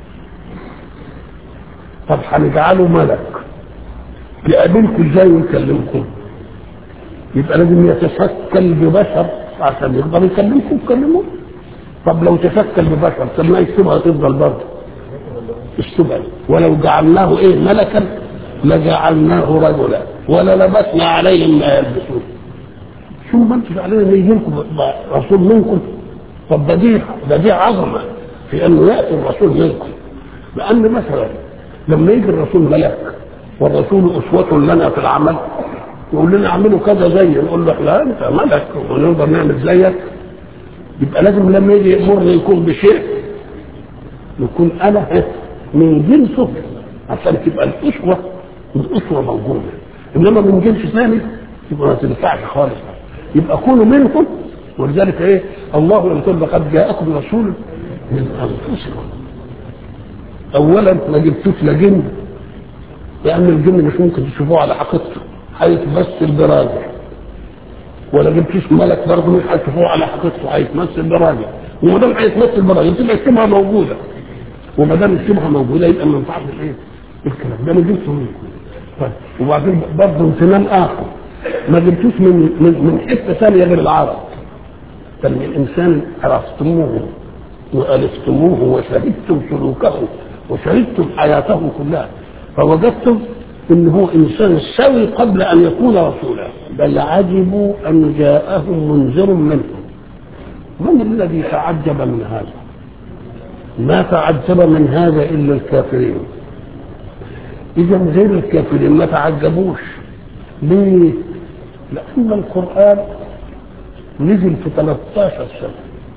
طب هنجعله ملك يقابلكم ازاي ويكلمكم يبقى لازم يتشكل ببشر عشان يقدر يكلمكم تكلموه طب لو تشكل ببشر طب ما الشبهه تفضل برضه الشبهه ولو جعلناه ايه ملكا لجعلناه رجلا ولا لبسنا عليهم ما يلبسون شو ما انتم علينا ان يجي لكم رسول منكم طب ده دي ده دي عظمه في انه ياتي الرسول منكم لان مثلا لما يجي الرسول ملك والرسول اسوه لنا في العمل يقول لنا اعملوا كذا زي نقول له لا انت ملك ونقدر نعمل زيك يبقى لازم لما يجي يامرني يكون بشيء يكون انا من جنسه عشان تبقى الاسوه الاسوه موجوده انما من جنس ثاني يبقى ما تنفعش خالص يبقى كونوا منكم ولذلك ايه الله يقول لقد جاءكم رسول من انفسكم اولا ما جبتوش لا جن لان الجن مش ممكن تشوفوه على حقيقته هيتمثل براجل ولا جبتوش ملك برضه مش هتشوفوه على حقيقته هيتمثل براجل وما دام هيتمثل براجل تبقى الشبهه موجوده وما دام الشبهه موجوده يبقى ما ينفعش ايه الكلام ده ما جبته منكم طيب وبعدين برضه امتنان اخر ما جبتوش من من من حته ثانيه غير العرب بل الانسان عرفتموه والفتموه وشهدتم سلوكه وشهدتم حياته كلها فوجدتم ان هو انسان سوي قبل ان يكون رسولا بل عجبوا ان جاءهم منذر منهم من الذي تعجب من هذا ما تعجب من هذا الا الكافرين اذا غير الكافرين ما تعجبوش ليه لان القران نزل في 13 سنه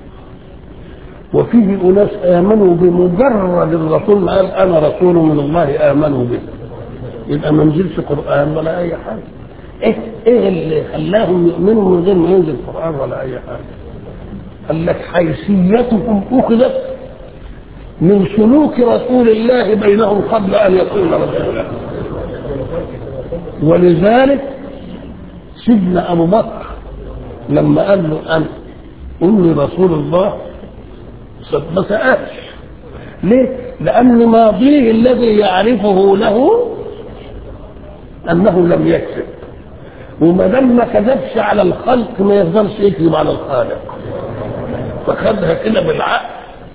وفيه اناس امنوا بمجرد الرسول ما قال انا رسول من الله امنوا به يبقى ما نزلش قران ولا اي حاجه ايه ايه اللي خلاهم يؤمنوا من غير ما ينزل قران ولا اي حاجه قال لك حيثيتهم اخذت من سلوك رسول الله بينهم قبل ان يكون رسولا ولذلك سيدنا ابو بكر لما قال له انا اني رسول الله ما سالش ليه؟ لان ماضيه الذي يعرفه له انه لم يكذب وما دام ما كذبش على الخلق ما يقدرش يكذب على الخالق فخدها كده بالعقل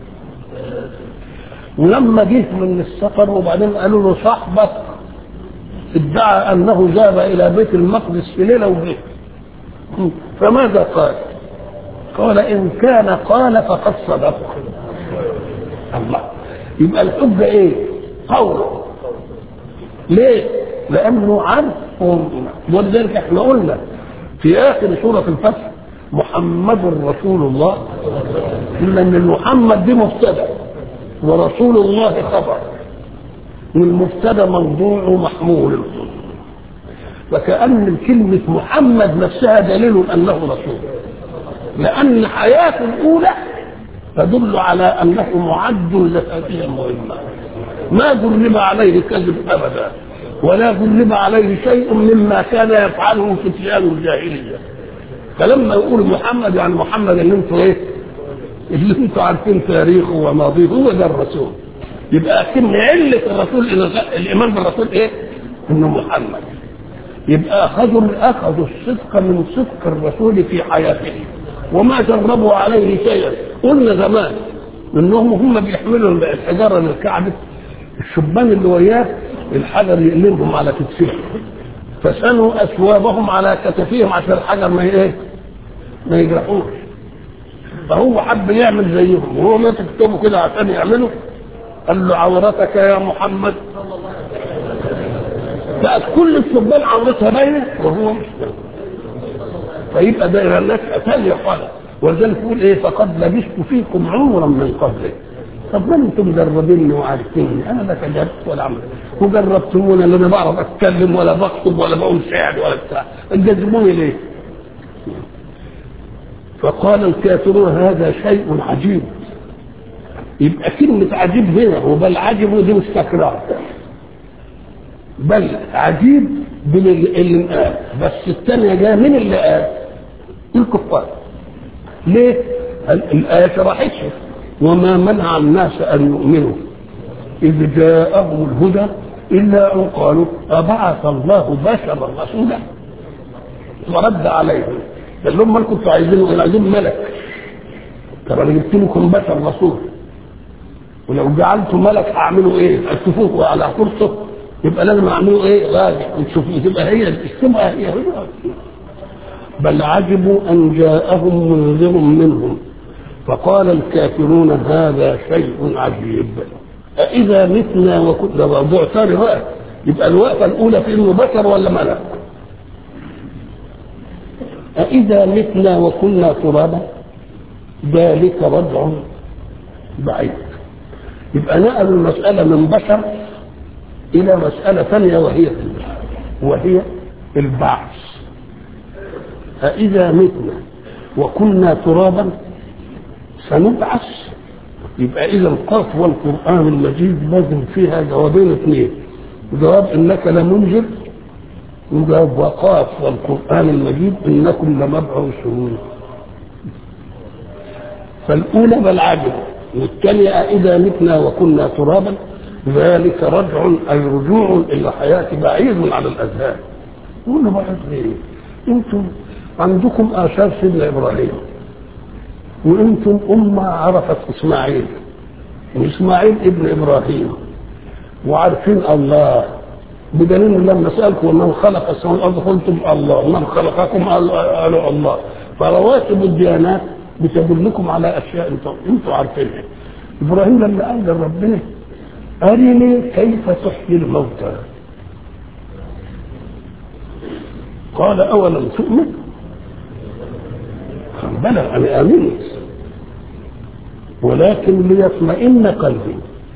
ولما جه من السفر وبعدين قالوا له صاحبك ادعى انه ذهب الى بيت المقدس في ليله وليله فماذا قال؟ قال ان كان قال فقد صدق الله يبقى الحجه ايه؟ قوله ليه؟ لانه عرف ولذلك احنا قلنا في اخر سوره الفتح محمد رسول الله الا ان محمد دي مبتدا ورسول الله خبر والمبتدا موضوع محمول فكأن كلمة محمد نفسها دليل أنه رسول لأن حياته الأولى تدل على أنه معد لهذه المهمة ما جرب عليه كذب أبدا ولا جرب عليه شيء مما كان يفعله فتيان الجاهلية فلما يقول محمد يعني محمد اللي انتوا ايه اللي انتوا عارفين تاريخه وماضيه هو ده الرسول يبقى اكن علة الرسول الايمان بالرسول ايه؟ انه محمد يبقى اخذوا اخذوا الصدق من صدق الرسول في حياته وما جربوا عليه شيئا قلنا زمان انهم هم بيحملوا الحجاره للكعبه الشبان اللي وياه الحجر يقلبهم على كتفهم فسنوا اثوابهم على كتفيهم عشان الحجر ما ايه ما يجرحوش فهو حب يعمل زيهم وهو ما تكتبه كده عشان يعمله قال له عورتك يا محمد بقت كل الشبان عورتها باينه وهو مش فيبقى ده الناس ثانيه خالص ولذلك يقول ايه فقد لبثت فيكم عمرا من قبله طب ما انتم مجربيني وعارفيني انا لا كذبت ولا عملت وجربتموني اللي انا بعرف اتكلم ولا بخطب ولا بقول شعر ولا بتاع تجذبوني ليه؟ فقال الكافرون هذا شيء عجيب يبقى كلمة عجيب هنا وبل عجب دي مش تكرار بل عجيب من اللي قال بس الثانية جاية من اللي قال الكفار ليه؟ الآية شرحتها وما منع الناس أن يؤمنوا إذ جاءهم الهدى إلا أن قالوا أبعث الله بشرا رسولا ورد عليهم قال لهم ما كنتوا عايزينه أنا عايزين ملك طب أنا جبت لكم بشر رسول ولو جعلت ملك أعمله إيه؟ أشوفوه على فرصة يبقى لازم أعمله إيه؟ راجع وتشوفوه تبقى هي السمعة هي, هي بل عجبوا أن جاءهم منذر منهم فقال الكافرون هذا شيء عجيب أإذا متنا وكنا موضوع ثاني بقى يبقى الوقفة الأولى في إنه بشر ولا ملك؟ أإذا متنا وكنا ترابا ذلك رجع بعيد يبقى نقلوا المسألة من بشر إلى مسألة ثانية وهي وهي البعث أإذا متنا وكنا ترابا سنبعث يبقى إذا القاف والقرآن المجيد لازم فيها جوابين اثنين جواب إنك لمنذر وجواب وقاف والقرآن المجيد إنكم لمبعوثون فالأولى بل عجب والثانية إذا متنا وكنا ترابا ذلك رجع أي رجوع إلى الحياة بعيد عن الأذهان يقول له بعد إيه؟ أنتم عندكم آثار سيدنا إبراهيم وأنتم أمة عرفت إسماعيل وإسماعيل ابن إبراهيم وعارفين الله بدليل لما سألكم من خلق السماء والأرض قلتم الله من خلقكم قالوا الله فرواتب الديانات بتدلكم على أشياء أنتم أنتم عارفينها إبراهيم لما قال لربنا أرني كيف تحيي الموتى قال أولم تؤمن بلى أنا آمنت ولكن ليطمئن قلبي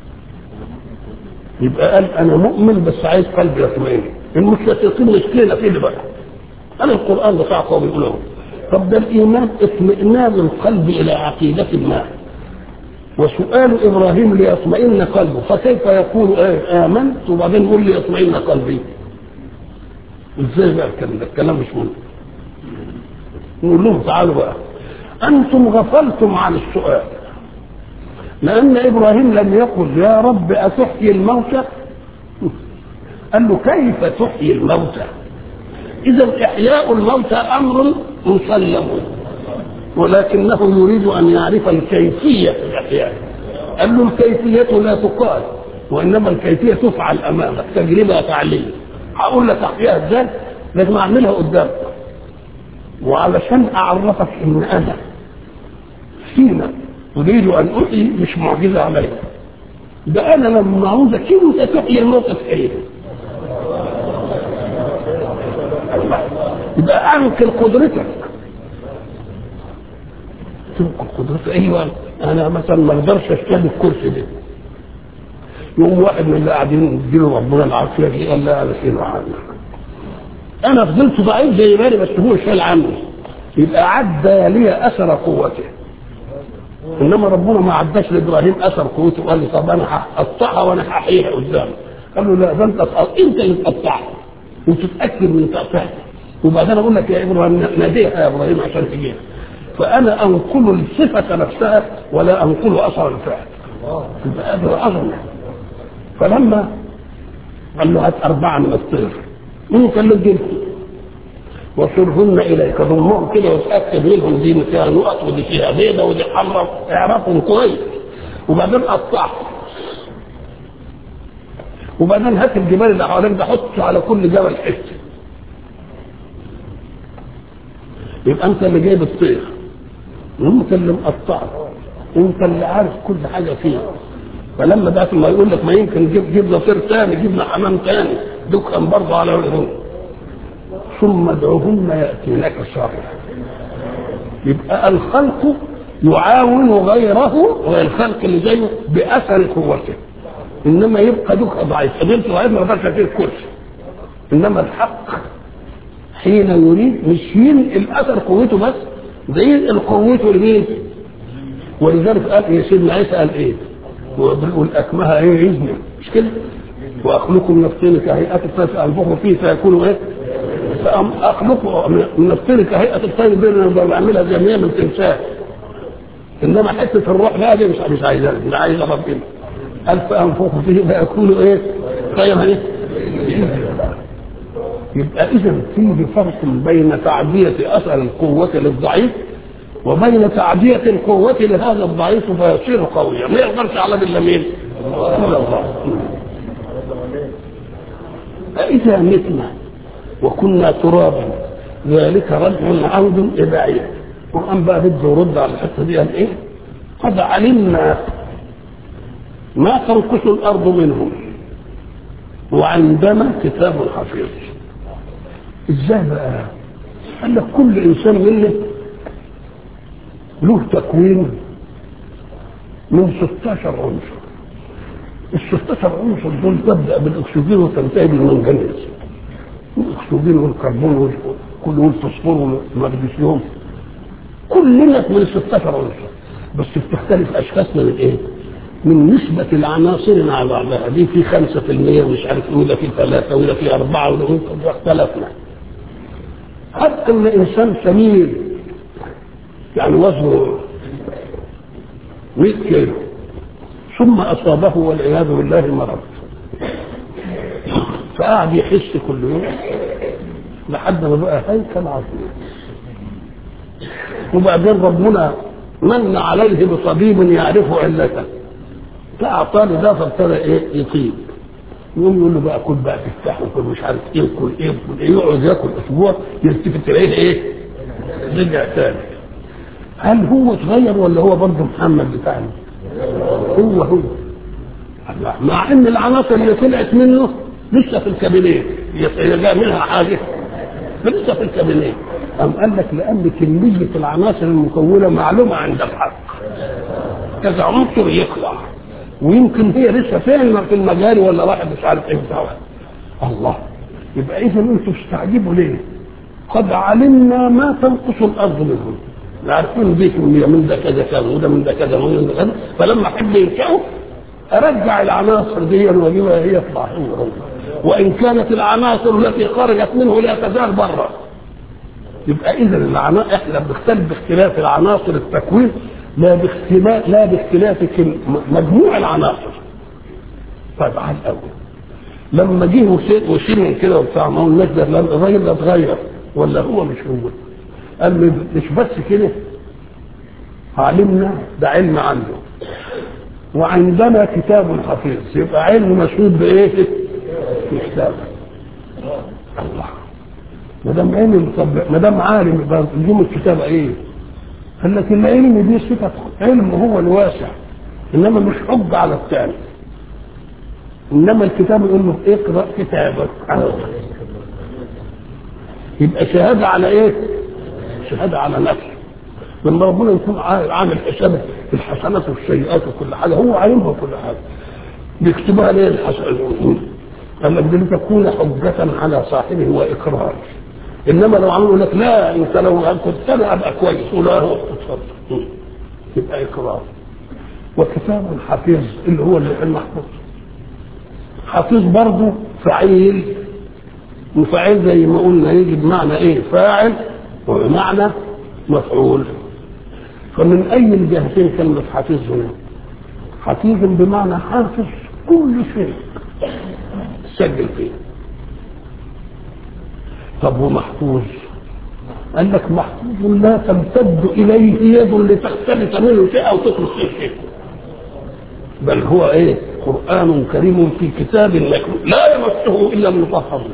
يبقى قال أنا مؤمن بس عايز قلبي يطمئن المشتتين مشكلة كده بقى أنا القرآن بتاعكم بيقول طب ده الإيمان اطمئنان القلب إلى عقيدة ما وسؤال إبراهيم ليطمئن قلبه فكيف يقول إيه آمنت وبعدين يقول لي يطمئن قلبي ازاي بقى الكلام ده الكلام مش ممكن نقول لهم تعالوا بقى انتم غفلتم عن السؤال لان ابراهيم لم يقل يا رب اتحيي الموتى قال له كيف تحيي الموتى اذا احياء الموتى امر مسلم ولكنه يريد ان يعرف الكيفيه في الاحياء قال له الكيفيه لا تقال وانما الكيفيه تفعل امامك تجربه فعليه هقول لك احياها ازاي لازم اعملها قدامك وعلشان اعرفك ان انا فينا اريد ان احيي مش معجزه عليك ده انا لما عاوزك انت تحيي الموقف ايه يبقى انقل قدرتك تنقل قدرتك ايوه انا مثلا ما اقدرش اشتغل الكرسي ده يوم واحد من اللي قاعدين يديله ربنا العافيه فيه قال لا انا شيل عنك انا فضلت ضعيف زي ما انا بس هو شال عني يبقى عدى لي اثر قوته انما ربنا ما عداش لابراهيم اثر قوته وقال لي طب انا هقطعها وانا هحييها قدامك قال له لا ده انت انت اللي تقطعها وتتاكد من تقطيعها وبعدين اقول لك يا ابراهيم ناديها يا ابراهيم عشان تجيها فانا انقل الصفه نفسها ولا انقل اثر الفعل يبقى هذا عظمه فلما قال له هات أربعة من الطير مين كان له جلد وصرهن إليك ضمهم كده وتأكد منهم دي فيها نقط ودي فيها بيضة ودي حمراء اعرفهم كويس وبعدين قطعهم وبعدين هات الجبال اللي حواليك ده حط على كل جبل حته يبقى انت اللي جايب الطير وانت اللي مقطعه وانت اللي عارف كل حاجه فيه فلما بقى ما يقول لك ما يمكن جيب جبنا طير ثاني جبنا حمام ثاني دكان برضه على الهون ثم ادعوهن ياتينك صافا يبقى الخلق يعاون غيره والخلق اللي زيه باثر قوته انما يبقى دوك ضعيف قدرت ضعيف ما يقدرش فيه الكرسي انما الحق حين يريد مش ينقل اثر قوته بس ده ينقل قوته لمين؟ ولذلك قال ايه سيدنا عيسى قال ايه؟ وبيقول اكمها ايه يزني مش كده واخلقكم من الطين كهيئه الطير فانفخوا فيه فيكون ايه فاخلقه من الطين كهيئه الطير بيننا بعملها زي ما هي من تمثال انما حته الروح بقى دي مش مش عايزها مش عايزها ربنا قال فانفخوا فيه فيكون ايه طيب ايه يبقى اذا فيه فرق بين تعديه اثر القوه للضعيف وبين تعدية القوة لهذا الضعيف فيصير قويا ما يقدرش على الا مين؟ الا الله فإذا متنا وكنا ترابا ذلك رجع عود إباعي القرآن بقى بده يرد على الحتة دي قال إيه؟ قد علمنا ما تنقص الأرض منهم وعندنا كتاب حفيظ ازاي بقى؟ قال لك كل انسان منا له تكوين من 16 عنصر ال 16 عنصر دول تبدا بالاكسجين وتنتهي بالمنجنيز الاكسجين والكربون وكل والفوسفور والمغنيسيوم كلنا من ال 16 عنصر بس بتختلف اشخاصنا من ايه؟ من نسبة العناصر مع بعضها دي في 5% مش عارف ايه ولا في ثلاثة ولا في أربعة ولا اختلفنا حتى ان انسان سمين يعني وزنه 100 كيلو ثم اصابه والعياذ بالله مرض فقعد يحس كل يوم لحد ما بقى هيكل عظيم وبعدين ربنا من عليه بطبيب يعرف علته فاعطاه ده فابتدى ايه يطيب يقوم يقول له بقى كل بقى تفتح وكل مش عارف ايه وكل ايه وكل ايه يقعد ياكل اسبوع يلتفت تلاقيه ايه؟ رجع تاني هل هو اتغير ولا هو برضه محمد بتاعنا؟ هو هو مع ان العناصر اللي طلعت منه لسه في الكابينيه جاء منها حاجه لسه في الكابينيه أم قال لك لأن كمية العناصر المكونة معلومة عند الحق كذا عنصر يطلع ويمكن هي لسه فين في المجال ولا واحد مش عارف ايه بتاع الله يبقى اذا انتم تستعجبوا ليه؟ قد علمنا ما تنقص الارض منهم عارفين دي كمية من ده كذا كذا وده من ده كذا ومن ده كذا فلما احب ينشأوا ارجع العناصر دي واجيبها هي يطلع هو هو وان كانت العناصر التي خرجت منه لا تزال بره يبقى اذا العناصر احنا بنختلف باختلاف العناصر التكوين لا باختلاف لا باختلاف مجموع العناصر طيب على الاول لما جه وشيل من كده وبتاع ما هو الناس ده الراجل ده اتغير ولا هو مش هو قال لي مش بس كده علمنا ده علم عنده وعندنا كتاب حفيظ يبقى علم مشهود بايه؟ في كتاب الله ما دام علم طب ما دام عالم يبقى لزوم الكتابه ايه؟ قال لك العلم دي صفه علم هو الواسع انما مش حج على الثاني انما الكتاب يقول له اقرا كتابك يبقى شهاده على ايه؟ شهاده على نفسه لما ربنا يكون عامل حساب الحسنات والسيئات وكل حاجه هو عالمها كل حاجه بيكتبها ليه الحسنات قال لك دي لتكون حجة على صاحبه وإقرار إنما لو عملوا لك لا أنت لو كنت أنا أبقى كويس ولا هو يبقى إقرار وكتاب حفيظ اللي هو المحفوظ حفيظ برضه فعيل وفعيل زي ما قلنا يجي بمعنى ايه فاعل وبمعنى مفعول فمن اي الجهتين كلمه حفيظ هنا حفيظ بمعنى حافظ كل شيء سجل فيه طب ومحفوظ قال لك محفوظ لا تمتد اليه يد لتختلف منه شيء او تخلص فيه شيء بل هو ايه قران كريم في كتاب مكنون لا يمسه الا المطهرون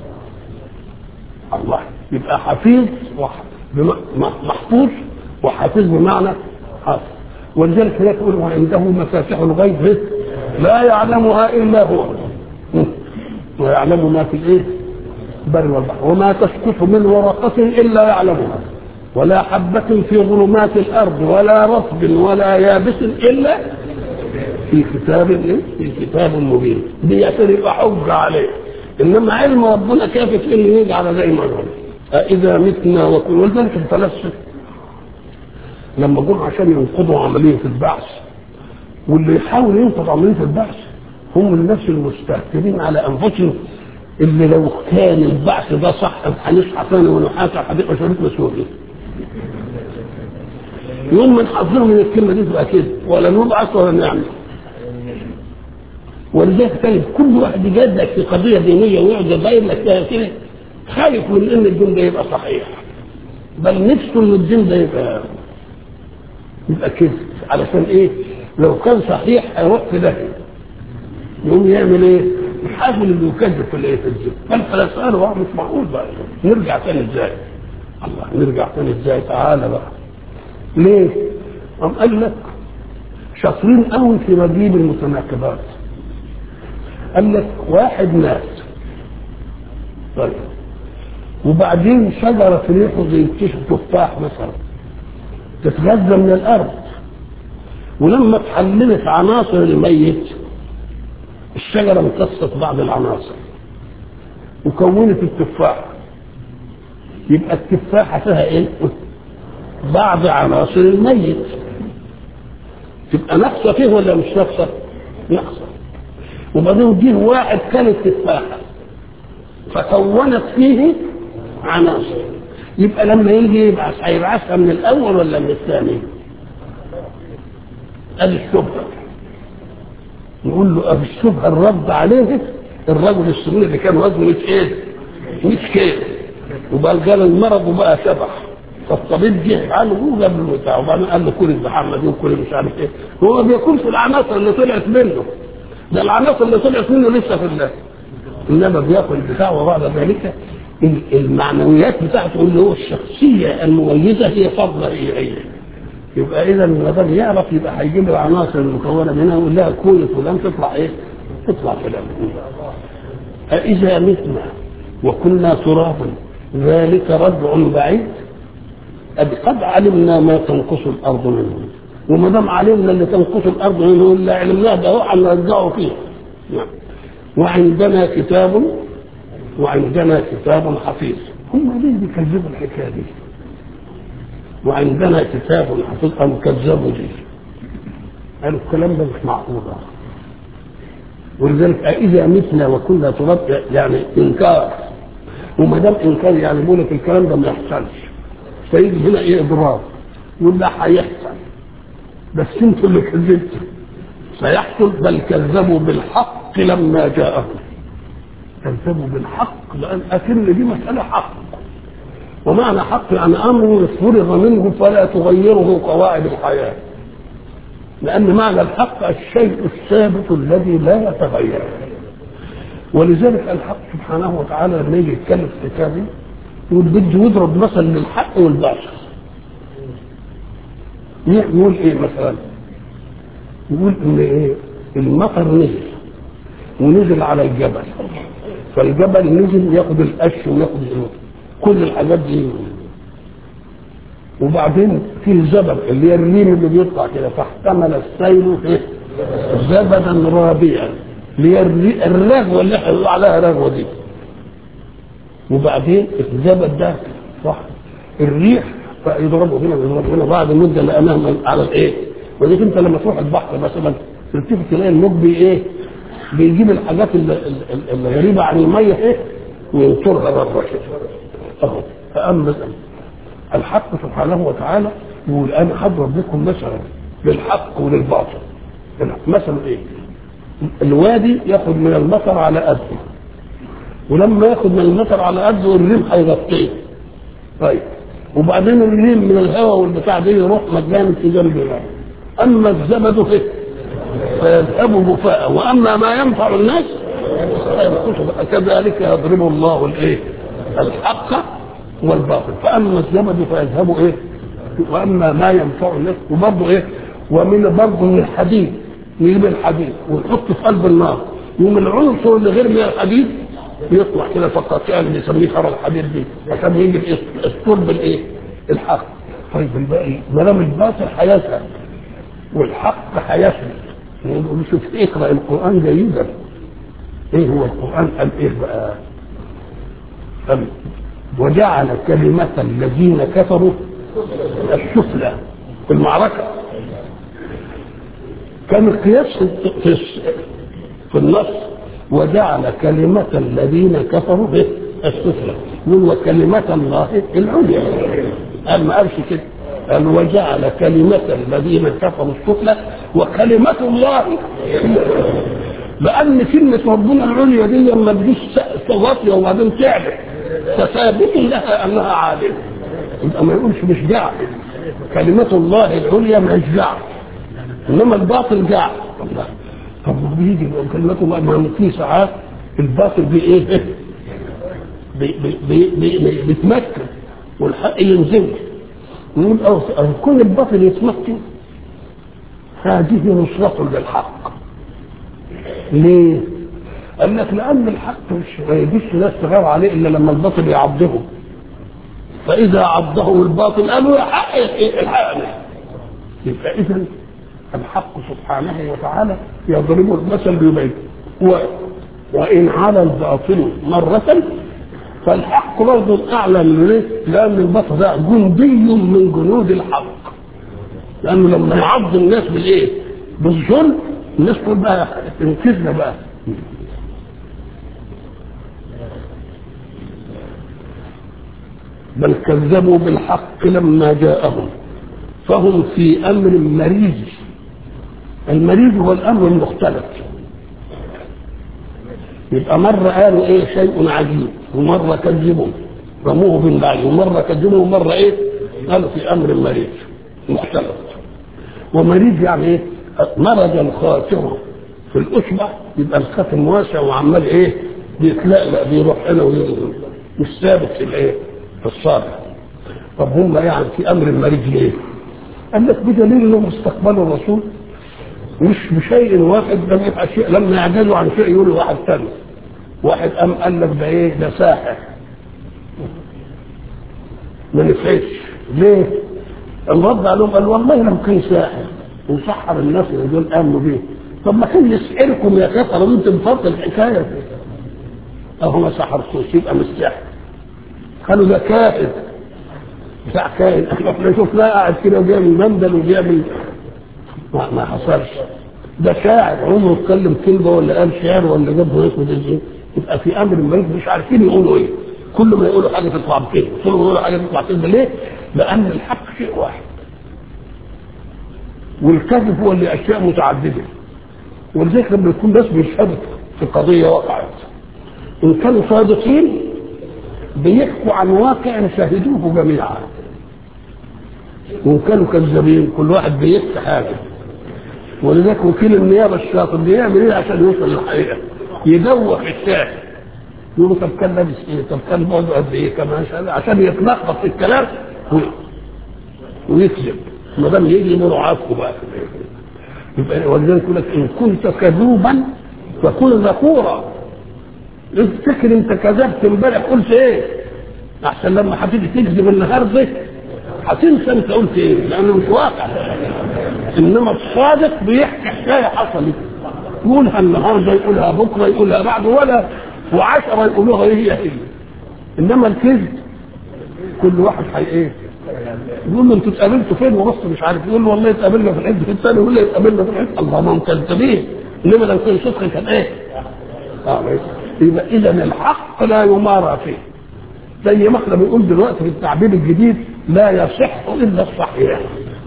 الله يبقى حفيظ محفوظ وحفيظ بمعنى حافظ ولذلك هناك يقول وعنده مفاتيح الغيب لا يعلمها الا هو ويعلم ما في الايه البر والبحر وما تسقط من ورقة إلا يعلمها ولا حبة في ظلمات الأرض ولا رطب ولا يابس إلا في كتاب إيه؟ في كتاب مبين دي يبقى حجة عليه إنما علم ربنا كافة إنه يجعل زي ما قال إذا متنا وكنا ولذلك الفلاسفة لما جم عشان ينقضوا عملية البعث واللي يحاول ينقض عمليه البعث هم الناس المستهترين على انفسهم اللي لو كان البعث ده صح هنصحى ثاني ونحاسب هتبقى شريك مسؤوليه يوم من حظهم من الكلمه دي تبقى كده ولا نبعث ولا نعمل ولذلك كان كل واحد يجادلك في قضيه دينيه ويقعد يغير لك فيها كده خايف من ان الدين ده يبقى صحيح بل نفسه ان الدين ده يبقى يبقى كده علشان ايه؟ لو كان صحيح هيروح في داهيه يقوم يعمل ايه؟ يحاول انه يكذب في الايه في الدين فالفلاسفه قالوا مش معقول بقى نرجع تاني ازاي؟ الله نرجع تاني ازاي؟ تعالى بقى ليه؟ قام قال لك شاطرين قوي في مجيب المتناقضات قال لك واحد مات طيب وبعدين شجرة ريحه زي كيس تفاح مثلا تتغذى من الأرض ولما اتحللت عناصر الميت الشجرة امتصت بعض العناصر وكونت التفاح يبقى التفاحة فيها ايه؟ بعض عناصر الميت تبقى ناقصة فيه ولا مش ناقصة؟ ناقصة وبعدين جه واحد كانت تفاحة فكونت فيه عناصر يبقى لما يجي يبعث هيبعثها من الأول ولا من الثاني؟ ادي الشبهة نقول له ابي الشبهة الرد عليه الرجل السمين اللي كان وزنه 100 ايه؟ 100 كيلو وبقى جاله المرض وبقى شبح فالطبيب جه عنه قبل البتاع وبعدين قال له كل الزحمه دي وكل مش عارف ايه هو ما بيكونش العناصر اللي طلعت منه ده العناصر اللي طلعت منه لسه في الله انما بياكل بتاع وبعد ذلك المعنويات بتاعته اللي هو الشخصيه المميزه هي فضله هي هي يبقى اذا ما دام يعرف يبقى هيجيب العناصر المكونه منها ويقول لها كونت ولم تطلع ايه؟ تطلع فلان أإذا متنا وكنا ترابا ذلك رجع بعيد أبي قد علمنا ما تنقص الأرض منه وما دام علمنا اللي تنقص الأرض منه اللي علمناه ده هو هنرجعه فيه نعم وعندنا كتاب وعندنا كتاب حفيظ هم ليه بيكذبوا الحكايه دي؟ وعندنا كتاب حفيظ قاموا كذبوا دي قالوا الكلام ده مش معقول ولذلك إذا متنا وكنا تراب يعني إنكار وما دام إنكار يعني بيقول لك الكلام ده ما يحصلش فيجي هنا إيه إضراب يقول لا هيحصل بس أنتوا اللي كذبتوا سيحصل بل كذبوا بالحق لما جاءهم كذبوا بالحق لأن أكن دي مسألة حق ومعنى حق يعني أمر فرغ منه فلا تغيره قواعد الحياة لأن معنى الحق الشيء الثابت الذي لا يتغير ولذلك الحق سبحانه وتعالى لما يجي يتكلم في كتابه يقول بده يضرب مثل للحق والباطل يقول ايه مثلا يقول ان ايه المطر نزل ونزل على الجبل فالجبل نزل ياخد القش وياخد كل الحاجات دي وبعدين في زبد اللي هي الريم اللي بيطلع كده فاحتمل السيل ايه زبدا رابيا اللي هي الرغوه اللي احنا بنقول عليها رغوه دي وبعدين الزبد ده صح الريح فيضربوا هنا ويضربوا هنا بعد مده لقيناها على الايه ولذلك انت لما تروح البحر مثلا تلتفت تلاقي الموج بي ايه بيجيب الحاجات الغريبه عن الميه ايه وينطرها بره كده اهو فاما الحق سبحانه وتعالى يقول انا هضرب لكم مثلا للحق وللباطل مثلا ايه الوادي ياخد من المطر على قده ولما ياخد من المطر على قده الريم هيغطيه طيب وبعدين الريم من الهواء والبتاع ده يروح مجانا في جنب الله اما الزبد فيه فيذهب بفاء واما ما ينفع الناس كذلك يضرب الله الايه الحق والباطل فاما الزبد فيذهب ايه واما ما ينفع الناس وبرضه ايه ومن برضه من الحديد نجيب الحديد ونحطه في قلب النار يوم العنصر اللي غير من الحديد يطلع كده فقط يعني بيسميه شر الحديد دي عشان يجي الصلب الايه الحق طيب الباقي ما دام الباطل هيذهب والحق هيثبت نقول شوف اقرا القران جيدا ايه هو القران قال ايه بقى قال وجعل كلمة الذين كفروا السفلى في المعركة كان القياس في, في, في النص وجعل كلمة الذين كفروا به السفلى يقول وكلمة الله العليا قال ما قالش كده قال وجعل كلمة الذين كفروا السفلى وكلمة الله لأن كلمة ربنا العليا دي لما تجيش واطية وبعدين تعلى فثابت لها أنها عادلة يبقى ما يقولش مش جعل كلمة الله العليا مش جعل إنما الباطل جعل الله طب ما بيجي كلمة الله ما في ساعات الباطل بإيه؟ بي بي بي بي بيتمكن والحق ينزل نقول أو كل الباطل يتمكن هذه نصرة للحق ليه؟ قال لك لأن الحق مش ما يجيش ناس تغير عليه إلا لما الباطل يعضه فإذا عضه الباطل قالوا يا حق الحقني يبقى إذا الحق سبحانه وتعالى يضرب المثل بيبين و... وإن على الباطل مرة فالحق برضه أعلى من ليه؟ لأن الباطل ده جندي من جنود الحق لأنه لما يعض الناس بالإيه؟ بالظلم الناس تقول بقى انقذنا بقى بل كذبوا بالحق لما جاءهم فهم في امر مريج المريج هو الامر المختلف يبقى مرة قالوا ايه شيء عجيب ومرة كذبوا رموه بالبعيد ومرة كذبوا ومرة ايه قالوا في امر مريج مختلف ومريج يعني ايه مرض الخاتم في الاصبع يبقى الخاتم واسع وعمال ايه بيتلألأ بيروح هنا ويجي مش ثابت في الايه في الصالح طب هم يعني في امر مريج ليه؟ قال لك بدليل انهم استقبلوا الرسول مش بشيء واحد بل يبقى شيء لما يعجزوا عن شيء يقولوا واحد ثاني واحد قام قال لك ده ايه ده ساحر ما نفعش ليه؟ الرد عليهم قال والله لو كان ساحر وسحر الناس اللي دول امنوا بيه طب ما كان يسحركم يا كفر انتم فرط الحكايه اهو ما سحرتوش يبقى مش سحر قالوا ده كائن بتاع كائن احنا شفناه قاعد كده وبيعمل مندل وبيعمل ما, ما حصلش ده شاعر عمره اتكلم كلمه ولا قال شعر ولا جاب اسمه ايه يبقى في امر الملك مش عارفين يقولوا ايه كل ما يقولوا حاجه تطلع بكلمه كل ما يقولوا حاجه تطلع كلمه ليه؟ لان الحق شيء واحد والكذب هو اللي اشياء متعدده ولذلك لما يكون ناس بيشهدوا في قضيه وقعت ان كانوا صادقين بيحكوا عن واقع شهدوه جميعا وان كانوا كذابين كل واحد بيحكي حاجه ولذلك وكيل النيابه الشاطر بيعمل ايه عشان يوصل للحقيقه يدوخ الشاهد يقول له طب كان لابس ايه طب كان بعده قد ايه كمان عشان يتلخبط في الكلام ويكذب ما دام يجي مراعاتكم بقى يبقى ولذلك يقول لك ان كنت كذوبا فكن ذكورا افتكر انت كذبت امبارح قلت ايه احسن لما هتيجي تكذب النهارده هتنسى انت قلت ايه لانه مش واقع انما الصادق بيحكي حكايه حصلت يقولها النهارده يقولها بكره يقولها بعد ولا وعشرة يقولوها هي هي انما الكذب كل واحد حي ايه يقول له انتوا اتقابلتوا فين ورحت مش عارف يقول له والله اتقابلنا في الحته الثانيه يقول له اتقابلنا في الحته الله ما هم كذابين انما لو كان صدق كان ايه؟ اه يبقى اذا الحق لا يمارى فيه زي ما احنا بنقول دلوقتي في التعبير الجديد لا يصح الا الصحيح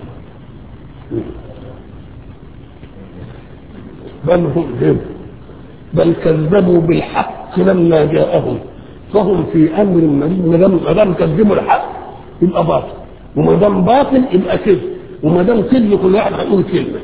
بل هم بل كذبوا بالحق لما جاءهم فهم في امر مريض ما دام كذبوا الحق يبقى باطل وما دام باطل يبقى كذب وما دام كذب كل واحد هيقول كلمه